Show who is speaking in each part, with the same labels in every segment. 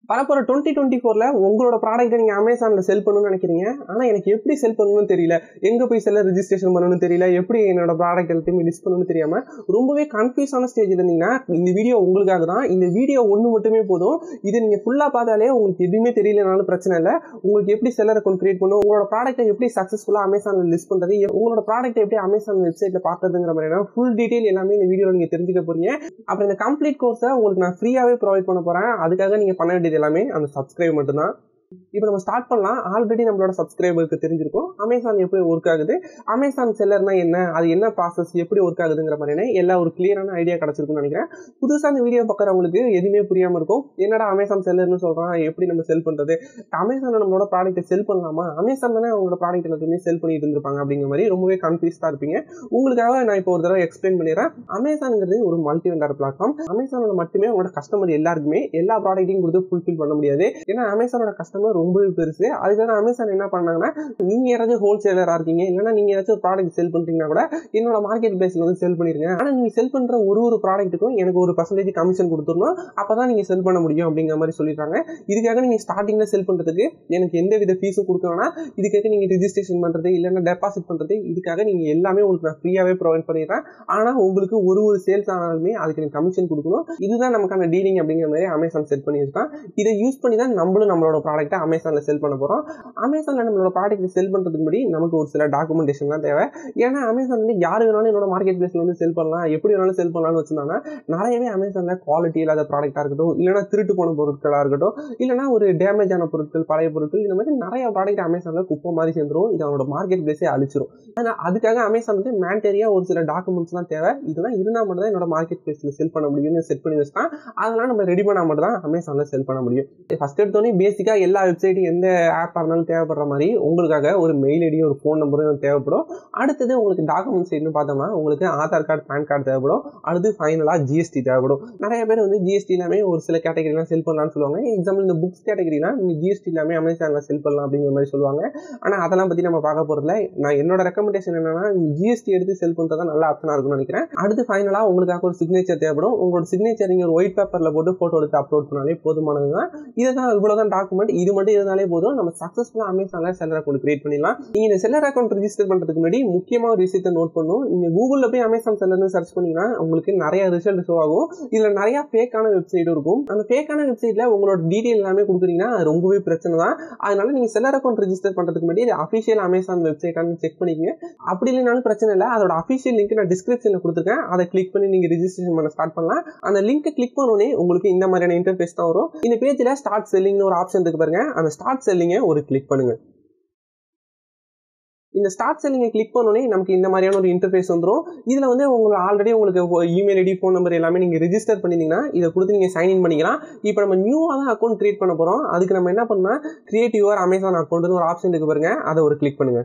Speaker 1: வரப்போற twenty twenty ஃபோர்ல உங்களோட ப்ராடக்ட்டை நீங்க அமேசான்ல செல் பண்ணணும்னு நினைக்கிறீங்க ஆனா எனக்கு எப்படி செல் பண்ணணும்னு தெரியல எங்க போய் செல்ல ரெஜிஸ்ட்ரேஷன் பண்ணணும்னு தெரியல எப்படி என்னோட ப்ராடக்ட் எல்லாத்தையுமே லிஸ்ட் பண்ணணும்னு தெரியாம ரொம்பவே கன்ஃபியூஸான ஸ்டேஜ் இருந்தீங்கன்னா இந்த வீடியோ உங்களுக்காக தான் இந்த வீடியோ ஒன்று மட்டுமே போதும் இதை நீங்க ஃபுல்லா பார்த்தாலே உங்களுக்கு எதுவுமே தெரியலனாலும் பிரச்சனை இல்லை உங்களுக்கு எப்படி செல்லர் அக்கௌண்ட் கிரியேட் பண்ணணும் உங்களோட ப்ராடக்ட்டை எப்படி சக்ஸஸ்ஃபுல்லாக அமேசான்ல லிஸ்ட் பண்றது உங்களோட ப்ராடக்ட்டை எப்படி அமேசான் வெப்சைட்ல பார்க்கறதுங்கிற மாதிரியான ஃபுல் டீடைல் எல்லாமே இந்த வீடியோவில் நீங்க தெரிஞ்சுக்க போறீங்க அப்புறம் இந்த கம்ப்ளீட் கோர்ஸை உங்களுக்கு நான் ஃப்ரீயாவே ப்ரொவைட் பண்ண போறேன் அதுக்காக நீங்க பண்ண வேண்டியது எல்லாமே அந்த சப்ஸ்கிரைப் மட்டும்தான் இப்போ நம்ம ஸ்டார்ட் பண்ணலாம் ஆல்ரெடி நம்மளோட சப்ஸ்கிரைபருக்கு தெரிஞ்சிருக்கும் அமேசான் எப்படி ஒர்க் ஆகுது அமேசான் செல்லர்னா என்ன அது என்ன ப்ராசஸ் எப்படி ஒர்க் ஆகுதுங்கிற மாதிரியான எல்லா ஒரு கிளியரான ஐடியா கிடைச்சிருக்குன்னு நினைக்கிறேன் புதுசாக அந்த வீடியோ பார்க்குறவங்களுக்கு எதுவுமே புரியாமல் இருக்கும் என்னடா அமேசான் செல்லர்னு சொல்கிறான் எப்படி நம்ம செல் பண்ணுறது அமேசானில் நம்மளோட ப்ராடக்ட்டை செல் பண்ணலாமா அமேசான் தானே அவங்களோட ப்ராடக்ட் எல்லாத்தையுமே செல் பண்ணிட்டு இருந்திருப்பாங்க அப்படிங்கிற மாதிரி ரொம்பவே கன்ஃபியூஸ்டாக இருப்பீங்க உங்களுக்காக நான் இப்போ ஒரு தடவை எக்ஸ்பிளைன் பண்ணிடுறேன் அமேசான்ங்கிறது ஒரு மல்டி வெண்டர் பிளாட்ஃபார்ம் அமேசானில் மட்டுமே உங்களோட கஸ்டமர் எல்லாருக்குமே எல்லா ப்ராடக்ட்டையும் கொடுத்து ஃபுல்ஃபில் பண்ண முடியாது ஏன்னா அமேசானோட கஸ்டமர் ரொம்பவே பெருசு அதுக்காக அமேசான் என்ன பண்ணாங்கன்னா நீங்க யாராச்சும் ஹோல்சேலரா இருக்கீங்க இல்லைன்னா நீங்க ஏதாச்சும் ப்ராடக்ட் செல் பண்றீங்கன்னா கூட என்னோட மார்க்கெட் பிளேஸ்ல வந்து செல் பண்ணிருங்க ஆனா நீங்க செல் பண்ற ஒரு ஒரு ப்ராடக்ட்டுக்கும் எனக்கு ஒரு பர்சன்டேஜ் கமிஷன் கொடுத்துடணும் அப்பதான் நீங்க செல் பண்ண முடியும் அப்படிங்கிற மாதிரி சொல்லிடுறாங்க இதுக்காக நீங்க ஸ்டார்டிங்ல செல் பண்றதுக்கு எனக்கு எந்த வித ஃபீஸும் கொடுக்கணும்னா இதுக்காக நீங்க ரிஜிஸ்ட்ரேஷன் பண்றது இல்லைன்னா டெபாசிட் பண்றது இதுக்காக நீங்க எல்லாமே உங்களுக்கு நான் ஃப்ரீயாவே ப்ரொவைட் பண்ணிடுறேன் ஆனா உங்களுக்கு ஒரு ஒரு சேல்ஸ் ஆனாலுமே அதுக்கு எனக்கு கமிஷன் கொடுக்கணும் இதுதான் நமக்கான டீலிங் அப்படிங்கிற மாதிரி அமேசான் செட் பண்ணியிருக்கான் இதை யூஸ் பண்ணி தான் நம்மளும் நம்மளோட ப்ராடக்ட்டை அமேசான்ல செல் பண்ண போறோம் அமேசான்ல நம்மளோட ப்ராடக்ட் செல் பண்றதுக்கு முன்னாடி நமக்கு ஒரு சில டாக்குமெண்டேஷன் தான் தேவை ஏன்னா அமேசான் வந்து யாரு வேணாலும் என்னோட மார்க்கெட் பிளேஸ்ல வந்து செல் பண்ணலாம் எப்படி வேணாலும் செல் பண்ணலாம்னு வச்சிருந்தாங்க நிறையவே அமேசான்ல குவாலிட்டி இல்லாத ப்ராடக்டா இருக்கட்டும் இல்லைன்னா திருட்டு போன பொருட்களா இருக்கட்டும் இல்லைன்னா ஒரு டேமேஜ் ஆன பொருட்கள் பழைய பொருட்கள் இந்த மாதிரி நிறைய ப்ராடக்ட் அமேசான்ல குப்பை மாதிரி சேர்ந்துரும் இது அவனோட மார்க்கெட் பிளேஸே அழிச்சிரும் ஆனா அதுக்காக அமேசான் வந்து மேண்டரியா ஒரு சில டாக்குமெண்ட்ஸ் தான் தேவை இதெல்லாம் இருந்தால் மட்டும் தான் என்னோட மார்க்கெட் பிளேஸ்ல செல் பண்ண முடியும்னு செட் பண்ணி வச்சுதான் அதெல்லாம் நம்ம ரெடி பண்ணா மட்டும் தான் அமேசான்ல செல் பண்ண முடியும் ஃபர்ஸ்ட் எடுத்தோடனே பேசிக்கா எல்லா வெப்சைட்டும் எந்த ஆப் இருந்தாலும் தேவைப்படுற மாதிரி உங்களுக்காக ஒரு மெயில் ஐடியும் ஒரு ஃபோன் நம்பரும் தேவைப்படும் அடுத்தது உங்களுக்கு டாக்குமெண்ட்ஸ் என்ன பார்த்தோம்னா உங்களுக்கு ஆதார் கார்டு பேன் கார்டு தேவைப்படும் அடுத்து ஃபைனலாக ஜிஎஸ்டி தேவைப்படும் நிறைய பேர் வந்து ஜிஎஸ்டி எல்லாமே ஒரு சில கேட்டகரிலாம் செல் பண்ணலாம்னு சொல்லுவாங்க எக்ஸாம்பிள் இந்த புக்ஸ் கேட்டகரிலாம் நீங்கள் ஜிஎஸ்டி எல்லாமே அமேசானில் செல் பண்ணலாம் அப்படிங்கிற மாதிரி சொல்லுவாங்க ஆனால் அதெல்லாம் பற்றி நம்ம பார்க்க போகிறதுல நான் என்னோட ரெக்கமெண்டேஷன் என்னன்னா ஜிஎஸ்டி எடுத்து செல் பண்ணுறது நல்ல ஆப்ஷனாக இருக்கும்னு நினைக்கிறேன் அடுத்து ஃபைனலாக உங்களுக்காக ஒரு சிக்னேச்சர் தேவைப்படும் உங்களோட சிக்னேச்சர் நீங்கள் ஒரு ஒயிட் பேப்பரில் போட்டு ஃபோட்டோ எடுத்து அப்லோட் பண்ணாலே போதுமானது தான் இதை தான் இவ்வளோ தான் டாக்குமெண்ட் இது மட்டும் இருந்தாலே போதும் நம்ம சக்ஸஸ்ஃபுல்லாக அமேசானில் செல்லர் அக்கௌண்ட் கிரியேட் பண்ணிடலாம் நீங்கள் இந்த செல்லர் அக்கௌண்ட் ரிஜிஸ்டர் பண்ணுறதுக்கு முன்னாடி முக்கியமாக ஒரு விஷயத்தை நோட் பண்ணும் நீங்கள் கூகுளில் போய் அமேசான் செல்லர்னு சர்ச் பண்ணீங்கன்னா உங்களுக்கு நிறைய ரிசல்ட் ஷோ ஆகும் இதில் நிறைய ஃபேக்கான வெப்சைட்டும் இருக்கும் அந்த ஃபேக்கான வெப்சைட்டில் உங்களோட டீட்டெயில் எல்லாமே கொடுக்குறீங்கன்னா ரொம்பவே பிரச்சனை தான் அதனால நீங்கள் செல்லர் அக்கௌண்ட் ரிஜிஸ்டர் பண்ணுறதுக்கு முன்னாடி இது அஃபிஷியல் அமேசான் வெப்சைட்டானு செக் பண்ணிக்கங்க அப்படி இல்லைனாலும் பிரச்சனை இல்லை அதோட அஃபிஷியல் லிங்க் நான் டிஸ்கிரிப்ஷனில் கொடுத்துருக்கேன் அதை கிளிக் பண்ணி நீங்கள் ரிஜிஸ்ட்ரேஷன் பண்ண ஸ்டார்ட் பண்ணலாம் அந்த லிங்க்கை கிளிக் பண்ணோடனே உங்களுக்கு இந்த மாதிரியான இன்டர்ஃபேஸ் தான் வரும் இந்த பேஜில் ஸ்டார்ட் செல்லிங்னு ஒரு ஆப்ஷன் இருக்கு பாருங்க அந்த ஸ்டார்ட் செல்லிங்கை ஒரு கிளிக் பண்ணுங்க இந்த ஸ்டார்ட் செல்லிங்கை கிளிக் பண்ணோடனே நமக்கு இந்த மாதிரியான ஒரு இன்டர்ஃபேஸ் வந்துடும் இதில் வந்து உங்களுக்கு ஆல்ரெடி உங்களுக்கு இமெயில் ஐடி ஃபோன் நம்பர் எல்லாமே நீங்கள் ரிஜிஸ்டர் பண்ணியிருந்தீங்கன்னா இதை கொடுத்து நீங்கள் சைன் இன் பண்ணிக்கலாம் இப்போ நம்ம நியூவாக தான் அக்கௌண்ட் கிரியேட் பண்ண போகிறோம் அதுக்கு நம்ம என்ன பண்ணால் கிரியேட் யுவர் அமேசான் அக்கௌண்ட்னு ஒரு ஆப்ஷன் இருக்கு பாருங்க அதை ஒரு கிளிக் பண்ணுங்க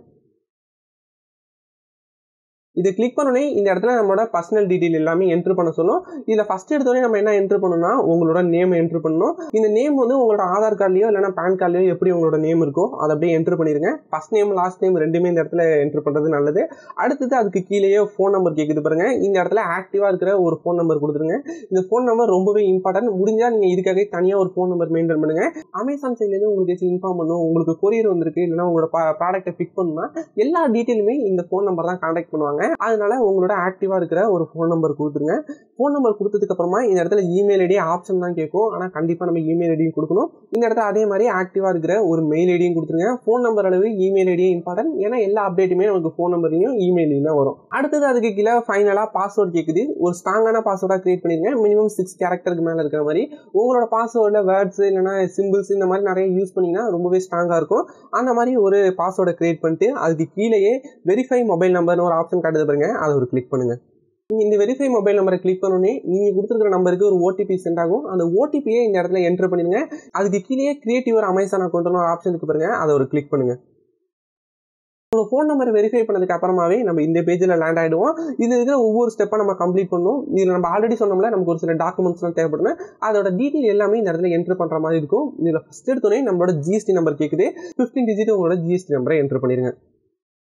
Speaker 1: இதை கிளிக் பண்ணோடனே இந்த இடத்துல நம்மளோட பர்சனல் டீட்டெயில் எல்லாமே என்ட்ரு பண்ண சொல்லும் இதில் ஃபஸ்ட் எடுத்தோடனே நம்ம என்ன என்ட்ரு பண்ணணும்னா உங்களோட நேம் என்ட்ரு பண்ணணும் இந்த நேம் வந்து உங்களோட ஆதார் கார்ட்லையோ இல்லைனா பேன் கார்ட்லையோ எப்படி உங்களோட நேம் இருக்கோ அதை அப்படியே என்ட்ரு பண்ணிருங்க ஃபஸ்ட் நேம் லாஸ்ட் நேம் ரெண்டுமே இந்த இடத்துல என்ட்ரு பண்ணுறது நல்லது அடுத்தது அதுக்கு கீழேயே ஃபோன் நம்பர் கேட்குது பாருங்க இந்த இடத்துல ஆக்டிவாக இருக்கிற ஒரு ஃபோன் நம்பர் கொடுத்துருங்க இந்த ஃபோன் நம்பர் ரொம்பவே இம்பார்ட்டன்ட் முடிஞ்சால் நீங்கள் இதுக்காக தனியாக ஒரு ஃபோன் நம்பர் மெயின்டைன் பண்ணுங்க அமேசான் சைட்லேருந்து உங்களுக்கு இன்ஃபார்ம் பண்ணும் உங்களுக்கு கொரியர் வந்திருக்கு இல்லைனா உங்களோட ப்ராடக்ட்டை பிக் பண்ணணும்னா எல்லா டீட்டெயிலுமே இந்த ஃபோன் நம்பர் தான் கான்டாக்ட் பண்ணுவாங்க அதனால உங்களோட ஆக்டிவா இருக்கிற ஒரு ஃபோன் நம்பர் கொடுத்துருங்க ஃபோன் நம்பர் கொடுத்ததுக்கு அப்புறமா இந்த இடத்துல இமெயில் ஐடி ஆப்ஷன் தான் கேட்கும் ஆனால் கண்டிப்பாக நம்ம இமெயில் ஐடியும் கொடுக்கணும் இந்த இடத்துல அதே மாதிரி ஆக்டிவா இருக்கிற ஒரு மெயில் ஐடியும் கொடுத்துருங்க ஃபோன் நம்பர் அளவு இமெயில் ஐடியும் இம்பார்ட்டன்ட் ஏன்னா எல்லா அப்டேட்டுமே நமக்கு ஃபோன் நம்பர்லையும் இமெயிலையும் தான் வரும் அடுத்தது அதுக்கு கீழே ஃபைனலாக பாஸ்வேர்ட் கேட்குது ஒரு ஸ்ட்ராங்கான பாஸ்வேர்டாக கிரியேட் பண்ணிருங்க மினிமம் சிக்ஸ் கேரக்டருக்கு மேலே இருக்கிற மாதிரி உங்களோட பாஸ்வேர்டில் வேர்ட்ஸ் இல்லைனா சிம்பிள்ஸ் இந்த மாதிரி நிறைய யூஸ் பண்ணிங்கன்னா ரொம்பவே ஸ்ட்ராங்காக இருக்கும் அந்த மாதிரி ஒரு பாஸ்வேர்டை கிரியேட் பண்ணிட்டு அதுக்கு கீழேயே வெரிஃபை மொபைல் நம்பர்னு ஒரு ஆப்ஷன் காட்டுது பாருங்க அதை ஒரு கிளிக் பண்ணுங்க நீங்கள் இந்த வெரிஃபை மொபைல் நம்பரை கிளிக் பண்ணோன்னே நீங்கள் கொடுத்துருக்கிற நம்பருக்கு ஒரு ஓடிபி சென்ட் ஆகும் அந்த ஓடிபியை இந்த இடத்துல என்ட்ரு பண்ணிடுங்க அதுக்கு கீழே கிரியேட்டிவ் ஒரு அமேசான் அக்கௌண்ட்னு ஒரு ஆப்ஷன் இருக்கு பாருங்க அதை ஒரு கிளிக் பண்ணுங்க உங்களோட ஃபோன் நம்பரை வெரிஃபை பண்ணதுக்கு அப்புறமாவே நம்ம இந்த பேஜில் லேண்ட் ஆகிடுவோம் இது இருக்கிற ஒவ்வொரு ஸ்டெப்பாக நம்ம கம்ப்ளீட் பண்ணும் இதில் நம்ம ஆல்ரெடி சொன்னோம்ல நமக்கு ஒரு சில டாக்குமெண்ட்ஸ்லாம் தேவைப்படுங்க அதோட டீட்டெயில் எல்லாமே இந்த இடத்துல என்ட்ரு பண்ணுற மாதிரி இருக்கும் இதில் ஃபஸ்ட் எடுத்தோடனே நம்மளோட ஜிஎஸ்டி நம்பர் கேட்குது ஃபிஃப்டீன் டிஜிட் உங்களோட ஜிஎஸ்டி நம்பரை என்ட்ரு பண்ணிடுங்க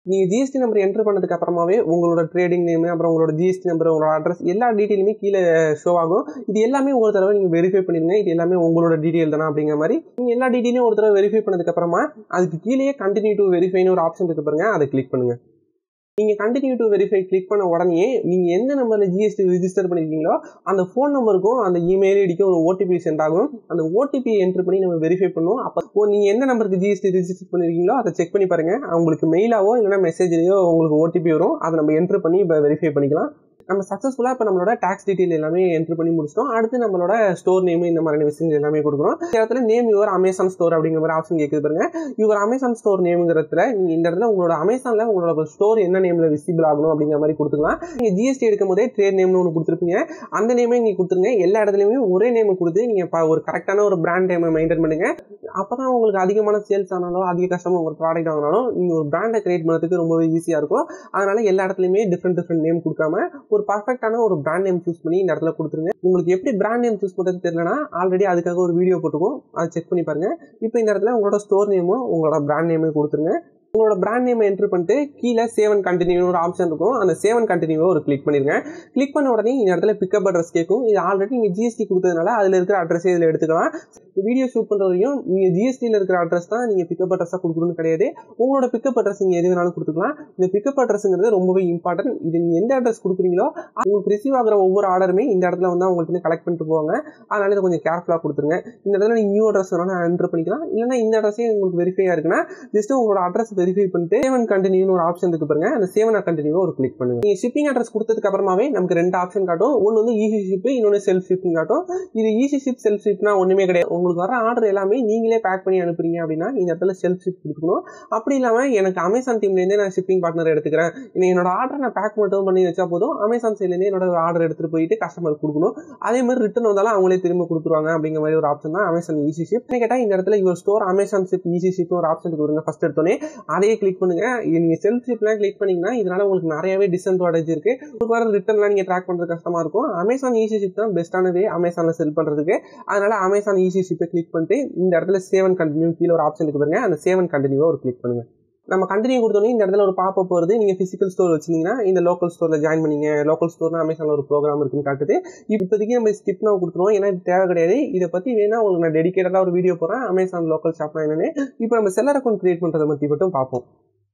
Speaker 1: நீங்கள் ஜிஎஸ்டி நம்பர் என்ட்ரு பண்ணதுக்கு அப்புறமாவே உங்களோட ட்ரேடிங் நேம் அப்புறம் உங்களோட ஜிஎஸ்டி நம்பர் உங்களோட அட்ரஸ் எல்லா டீட்டெயிலுமே கீழே ஷோ ஆகும் இது எல்லாமே ஒரு தடவை நீங்கள் வெரிஃபை பண்ணிடுங்க இது எல்லாமே உங்களோட டீட்டெயில் தானே அப்படிங்கிற மாதிரி நீங்கள் எல்லா டீட்டெயிலையும் ஒரு தடவை வெரிஃபை பண்ணதுக்கு அப்புறமா அதுக்கு கீழேயே கண்டினியூ டு வெரிஃபைன்னு ஒரு ஆப்ஷன் இருக்கு பாருங்க அதை கிளிக் பண்ணுங்க நீங்கள் கண்டினியூ டு வெரிஃபை கிளிக் பண்ண உடனே நீங்கள் எந்த நம்பரில் ஜிஎஸ்டி ரிஜிஸ்டர் பண்ணியிருக்கீங்களோ அந்த ஃபோன் நம்பருக்கும் அந்த இமெயில் ஐடிக்கும் ஒரு ஓடிபி சென்ட் ஆகும் அந்த ஓடிபி என்ட்ரு பண்ணி நம்ம வெரிஃபை பண்ணுவோம் அப்போ நீங்கள் எந்த நம்பருக்கு ஜிஎஸ்டி ரிஜிஸ்டர் பண்ணியிருக்கீங்களோ அதை செக் பண்ணி பாருங்கள் உங்களுக்கு மெயிலாவோ இல்லைனா மெசேஜ்லேயோ உங்களுக்கு ஓடிபி வரும் அதை நம்ம என்ட்ரு பண்ணி இப்போ வெரிஃபை பண்ணிக்கலாம் நம்ம சக்ஸஸ்ஃபுல்லாக இப்போ நம்மளோட டாக்ஸ் டீட்டெயில் எல்லாமே என்ட்ரு பண்ணி முடிச்சிட்டோம் அடுத்து நம்மளோட ஸ்டோர் நேம் இந்த மாதிரியான விஷயங்கள் எல்லாமே கொடுக்குறோம் இந்த இடத்துல நேம் யுவர் அமேசான் ஸ்டோர் அப்படிங்கிற மாதிரி ஆப்ஷன் கேட்குது பாருங்க யுவர் அமேசான் ஸ்டோர் நேம்ங்கிறதுல நீங்கள் இந்த இடத்துல உங்களோட அமேசானில் உங்களோட ஸ்டோர் என்ன நேமில் விசிபிள் ஆகணும் அப்படிங்கிற மாதிரி கொடுத்துக்கலாம் நீங்கள் ஜிஎஸ்டி எடுக்கும் போதே ட்ரேட் நேம்னு ஒன்று கொடுத்துருப்பீங்க அந்த நேமே நீங்கள் கொடுத்துருங்க எல்லா இடத்துலையுமே ஒரே நேம் கொடுத்து நீங்கள் ஒரு கரெக்டான ஒரு பிராண்ட் நேமை மெயின்டைன் பண்ணுங்க அப்போ தான் உங்களுக்கு அதிகமான சேல்ஸ் ஆனாலும் அதிக கஷ்டமாக ஒரு ப்ராடக்ட் வாங்கினாலும் நீங்கள் ஒரு பிராண்டை கிரியேட் பண்ணுறதுக்கு ரொம்பவே ஈஸியாக இருக்கும் அதனால எல்லா இடத்துலையுமே டிஃப்ரெண்ட் டிஃப்ரெண்ட் நேம் கொடுக்காம ஒரு பர்ஃபெக்டான ஒரு பிராண்ட் நேம் சூஸ் பண்ணி இந்த இடத்துல கொடுத்துருங்க உங்களுக்கு எப்படி பிராண்ட் நேம் சூஸ் பண்ணுறது தெரியலனா ஆல்ரெடி அதுக்காக ஒரு வீடியோ போட்டுக்கும் அதை செக் பண்ணி பாருங்க இப்போ இந்த இடத்துல உங்களோட ஸ்டோர் நேமும் உங்களோட பிராண்ட் நேமும் கொடுத்துருங்க உங்களோட பிராண்ட் நேம் என்ட்ரு பண்ணிட்டு கீழே சேவன் கண்டினியூ ஒரு ஆப்ஷன் இருக்கும் அந்த சேவன் கண்டினியூவை ஒரு கிளிக் பண்ணிருங்க கிளிக் பண்ண உடனே இந்த இடத்துல பிக்கப் அட்ரஸ் கேட்கும் இது ஆல்ரெடி நீங்கள் ஜிஎஸ்டி கொடுத்ததுனால அதில் இருக்கிற அட்ரஸே இதில் எடுத்துக்கலாம் வீடியோ ஷூட் பண்ணுற வரையும் நீங்கள் ஜிஎஸ்டியில் இருக்கிற அட்ரஸ் தான் நீங்கள் பிக்கப் அட்ரஸாக கொடுக்கணும்னு கிடையாது உங்களோட பிக்கப் அட்ரஸ் நீங்கள் எது வேணாலும் கொடுத்துக்கலாம் இந்த பிக்கப் அட்ரஸ்ங்கிறது ரொம்பவே இம்பார்ட்டன்ட் இது நீங்கள் எந்த அட்ரஸ் கொடுக்குறீங்களோ உங்களுக்கு ரிசீவ் ஆகிற ஒவ்வொரு ஆர்டருமே இந்த இடத்துல வந்து அவங்களுக்கு கலெக்ட் பண்ணிட்டு போவாங்க அதனால இதை கொஞ்சம் கேர்ஃபுல்லாக கொடுத்துருங்க இந்த இடத்துல நீங்கள் நியூ அட்ரஸ் வேணாலும் என்ட்ரு பண்ணிக்கலாம் இல்லைனா இந்த அட்ரஸே உங்களுக்கு வெரிஃபையாக இருக்குன்னா ஜஸ்ட் உங்களோட அட்ரஸ் வெரிஃபை பண்ணிட்டு சேவன் கண்டினியூ ஒரு ஆப்ஷன் இருக்கு பாருங்க அந்த சேவன் கண்டினியூ ஒரு கிளிக் பண்ணுங்க நீங்க ஷிப்பிங் அட்ரஸ் கொடுத்ததுக்கு அப்புறமாவே நமக்கு ரெண்டு ஆப்ஷன் காட்டும் ஒன்று வந்து ஈஸி ஷிப் இன்னொன்று செல்ஃப் ஷிப்பிங் காட்டும் இது ஈஸி ஷிப் செல்ஃப் ஷிப்னா ஒன்றுமே கிடையாது உங்களுக்கு வர ஆர்டர் எல்லாமே நீங்களே பேக் பண்ணி அனுப்புறீங்க அப்படின்னா இந்த இடத்துல செல்ஃப் ஷிப் கொடுக்கணும் அப்படி இல்லாமல் எனக்கு அமேசான் டீம்லேருந்தே நான் ஷிப்பிங் பார்ட்னர் எடுத்துக்கிறேன் என்னோட ஆர்டர் நான் பேக் மட்டும் பண்ணி வச்சா போதும் அமேசான் சைட்லேருந்தே என்னோட ஆர்டர் எடுத்துட்டு போயிட்டு கஸ்டமர் கொடுக்கணும் அதே மாதிரி ரிட்டன் வந்தாலும் அவங்களே திரும்ப கொடுத்துருவாங்க அப்படிங்கிற மாதிரி ஒரு ஆப்ஷன் தான் அமேசான் ஈஸி ஷிப் கேட்டால் இந்த இடத்துல your store Amazon ship easy ship ஒரு ஆப்ஷன் கொடுங்க ஃபர்ஸ்ட் எடுத்தோன்னே அதையே கிளிக் பண்ணுங்க நீங்க செல்ஃப் ஷிப்லாம் கிளிக் பண்ணீங்கன்னா இதனால உங்களுக்கு நிறையவே டிஸ்அட்வான்டேஜ் இருக்கு ஒரு வாரம் ரிட்டர்ன்லாம் நீங்க ட்ராக் பண்றது கஷ்டமா இருக்கும் அமேசான் ஈஸி ஷிப் தான் பெஸ்ட்டான வே அமேசான்ல செல் பண்றதுக்கு அதனால அமேசான் ஈஸி ஷிப்பை கிளிக் பண்ணிட்டு இந்த இடத்துல சேவன் கண்டினியூ கீழே ஒரு ஆப்ஷன் இருக்கு பாருங்க அந்த சேவன் கண்டினியூவா ஒரு கிளிக் பண்ணுங்க நம்ம கண்டினியூ கொடுத்தோன்னே இந்த இடத்துல ஒரு பாப்பப் வருது நீங்கள் ஃபிசிக்கல் ஸ்டோர் வச்சிருந்தீங்கன்னா இந்த லோக்கல் ஸ்டோரில் ஜாயின் பண்ணீங்க லோக்கல் ஸ்டோர்னா அமேசானில் ஒரு ப்ரோக்ராம் இருக்குன்னு காட்டுது இப்போதைக்கு நம்ம ஸ்கிப் நான் கொடுத்துருவோம் ஏன்னா இது தேவை கிடையாது இதை பற்றி வேணா உங்களுக்கு நான் டெடிக்கேட்டடாக ஒரு வீடியோ போகிறேன் அமேசான் லோக்கல் ஷாப்னா என்னன்னு இப்போ நம்ம செல்லர் அக்கௌண்ட் கிரியேட் பண்ணுறதை பற்றி மட்டும் பார்ப்போம்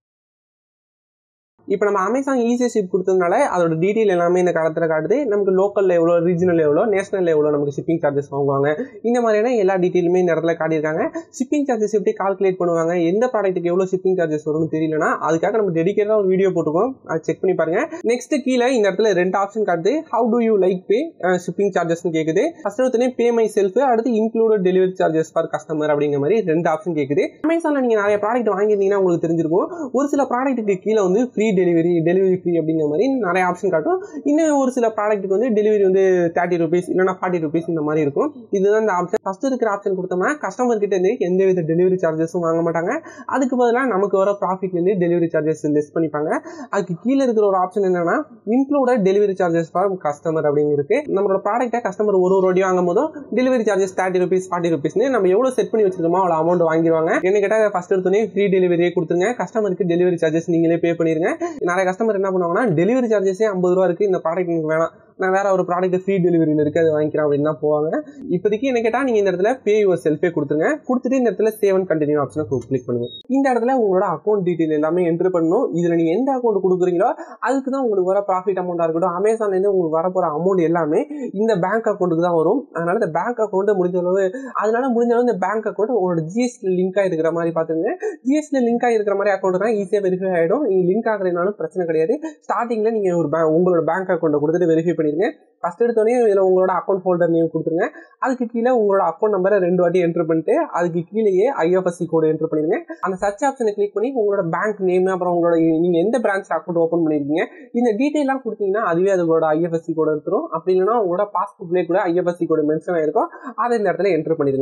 Speaker 1: இப்போ நம்ம அமேசான் ஈஸி ஷிப் கொடுத்ததுனால அதோட டீட்டெயில் எல்லாமே இந்த காலத்தில் காட்டுது நமக்கு லோக்கலில் எவ்வளோ ரீஜனல் எவ்வளோ நேஷனல் எவ்வளோ நமக்கு ஷிப்பிங் சார்ஜஸ் வாங்குவாங்க இந்த மாதிரியான எல்லா டீட்டெயிலுமே இந்த இடத்துல காட்டியிருக்காங்க ஷிப்பிங் சார்ஜஸ் எப்படி கால்குலேட் பண்ணுவாங்க எந்த ப்ராடக்ட்டுக்கு எவ்வளோ ஷிப்பிங் சார்ஜஸ் வரும்னு தெரியலனா அதுக்காக நம்ம டெடிக்கேட்டாக ஒரு வீடியோ போட்டுக்கோம் அதை செக் பண்ணி பாருங்க நெக்ஸ்ட் கீழே இந்த இடத்துல ரெண்டு ஆப்ஷன் காட்டுது how do you like pay shipping சார்ஜஸ்னு கேட்குது ஃபர்ஸ்ட் எடுத்தோடனே பே மை செல்ஃப் அடுத்து included delivery charges for customer அப்படிங்கிற மாதிரி ரெண்டு ஆப்ஷன் கேட்குது அமேசானில் நீங்கள் நிறைய ப்ராடக்ட் வாங்கியிருந்தீங்கன்னா உங்களுக்கு தெரிஞ்சிருக்கும் ஒரு சில ப்ராடக்ட்டுக்கு கீழே வந்து ஃப்ரீ டெலிவரி டெலிவரி ஃப்ரீ அப்படிங்கிற மாதிரி நிறைய ஆப்ஷன் காட்டும் இன்னும் ஒரு சில ப்ராடக்ட்டுக்கு வந்து டெலிவரி வந்து தேர்ட்டி ருபீஸ் இல்லைனா ஃபார்ட்டி ருபீஸ் இந்த மாதிரி இருக்கும் இதுதான் இந்த ஆப்ஷன் ஃபர்ஸ்ட் இருக்கிற ஆப்ஷன் கொடுத்தோம்னா கஸ்டமர் கிட்ட இருந்து எந்த வித டெலிவரி சார்ஜஸும் வாங்க மாட்டாங்க அதுக்கு பதிலாக நமக்கு வர ப்ராஃபிட்லேருந்து டெலிவரி சார்ஜஸ் லெஸ் பண்ணிப்பாங்க அதுக்கு கீழே இருக்கிற ஒரு ஆப்ஷன் என்னன்னா included delivery charges for customer அப்படின்னு இருக்கு நம்மளோட ப்ராடக்ட்டை கஸ்டமர் ஒரு ஒரு வாட்டி வாங்கும் போதும் delivery charges thirty rupees forty ருபீஸ்னு நம்ம எவ்வளோ செட் பண்ணி வச்சிருக்கோமோ அவ்வளோ அமௌண்ட் வாங்கிடுவாங்க என்ன கேட்டால் ஃபர்ஸ்ட் எடுத்தோடனே ஃப்ரீ டெலிவரியே கொடுத்துருங்க கஸ்டமருக்கு டெலிவரி சார்ஜஸ் நீங்களே பே பண்ணிருங்க நிறைய கஸ்டமர் என்ன பண்ணுவாங்கன்னா டெலிவரி சார்ஜஸே ஐம்பது ரூபா இருக்கு இந்த ப்ராடக்ட் எனக்கு வேணாம் நான் வேற ஒரு ப்ராடக்ட் ஃப்ரீ டெலிவரியில் இருக்கு அதை வாங்கிக்கிறேன் அப்படின்னு தான் போவாங்க இப்போதைக்கு என்ன கேட்டால் நீங்கள் இந்த இடத்துல பே யுவர் செல்ஃபே கொடுத்துருங்க கொடுத்துட்டு இந்த இடத்துல சேவ் அண்ட் கண்டினியூ ஆப்ஷனை கிளிக் பண்ணுங்க இந்த இடத்துல உங்களோட அக்கௌண்ட் டீட்டெயில் எல்லாமே என்ட்ரு பண்ணணும் இதில் நீங்கள் எந்த அக்கௌண்ட் கொடுக்குறீங்களோ அதுக்கு தான் உங்களுக்கு வர ப்ராஃபிட் அமௌண்ட்டாக இருக்கட்டும் அமேசான்லேருந்து உங்களுக்கு வர போகிற அமௌண்ட் எல்லாமே இந்த பேங்க் அக்கௌண்ட்டுக்கு தான் வரும் அதனால இந்த பேங்க் அக்கௌண்ட்டை முடிஞ்ச அளவு அதனால முடிஞ்ச அளவு இந்த பேங்க் அக்கௌண்ட் உங்களோட ஜிஎஸ்டி லிங்க் இருக்கிற மாதிரி பார்த்துங்க ஜிஎஸ்டி லிங்க் இருக்கிற மாதிரி அக்கௌண்ட் தான் ஈஸியாக வெரிஃபை ஆகிடும் நீங்கள் லிங்க் ஆகிறதுனாலும் பிரச்சனை கிடையாது ஸ்டார்டிங்கில் நீங்கள் ஒரு பேங்க் உங்களோட பேங்க் அக்கௌண்ட்டை கொடுத்துட்டு வெரிஃபை பண்ணிருங்க ஃபர்ஸ்ட் எடுத்தோடனே இதில் உங்களோட அக்கௌண்ட் ஹோல்டர் நேம் கொடுத்துருங்க அதுக்கு கீழே உங்களோட அக்கௌண்ட் நம்பரை ரெண்டு வாட்டி என்ட்ரு பண்ணிட்டு அதுக்கு கீழேயே ஐஎஃப்எஸ்சி கோடு என்ட்ரு பண்ணிருங்க அந்த சர்ச் ஆப்ஷனை கிளிக் பண்ணி உங்களோட பேங்க் நேம் அப்புறம் உங்களோட நீங்கள் எந்த பிரான்ச் அக்கௌண்ட் ஓப்பன் பண்ணிருக்கீங்க இந்த டீட்டெயிலாம் கொடுத்தீங்கன்னா அதுவே அதோட ஐஎஃப்எஸ்சி கோடு எடுத்துரும் அப்படி இல்லைன்னா உங்களோட பாஸ்புக்லேயே கூட ஐஎஃப்எஸ்சி கோடு மென்ஷன் ஆயிருக்கும் அதை இந்த இடத்துல என்ட்ரு பண்ணிருங்க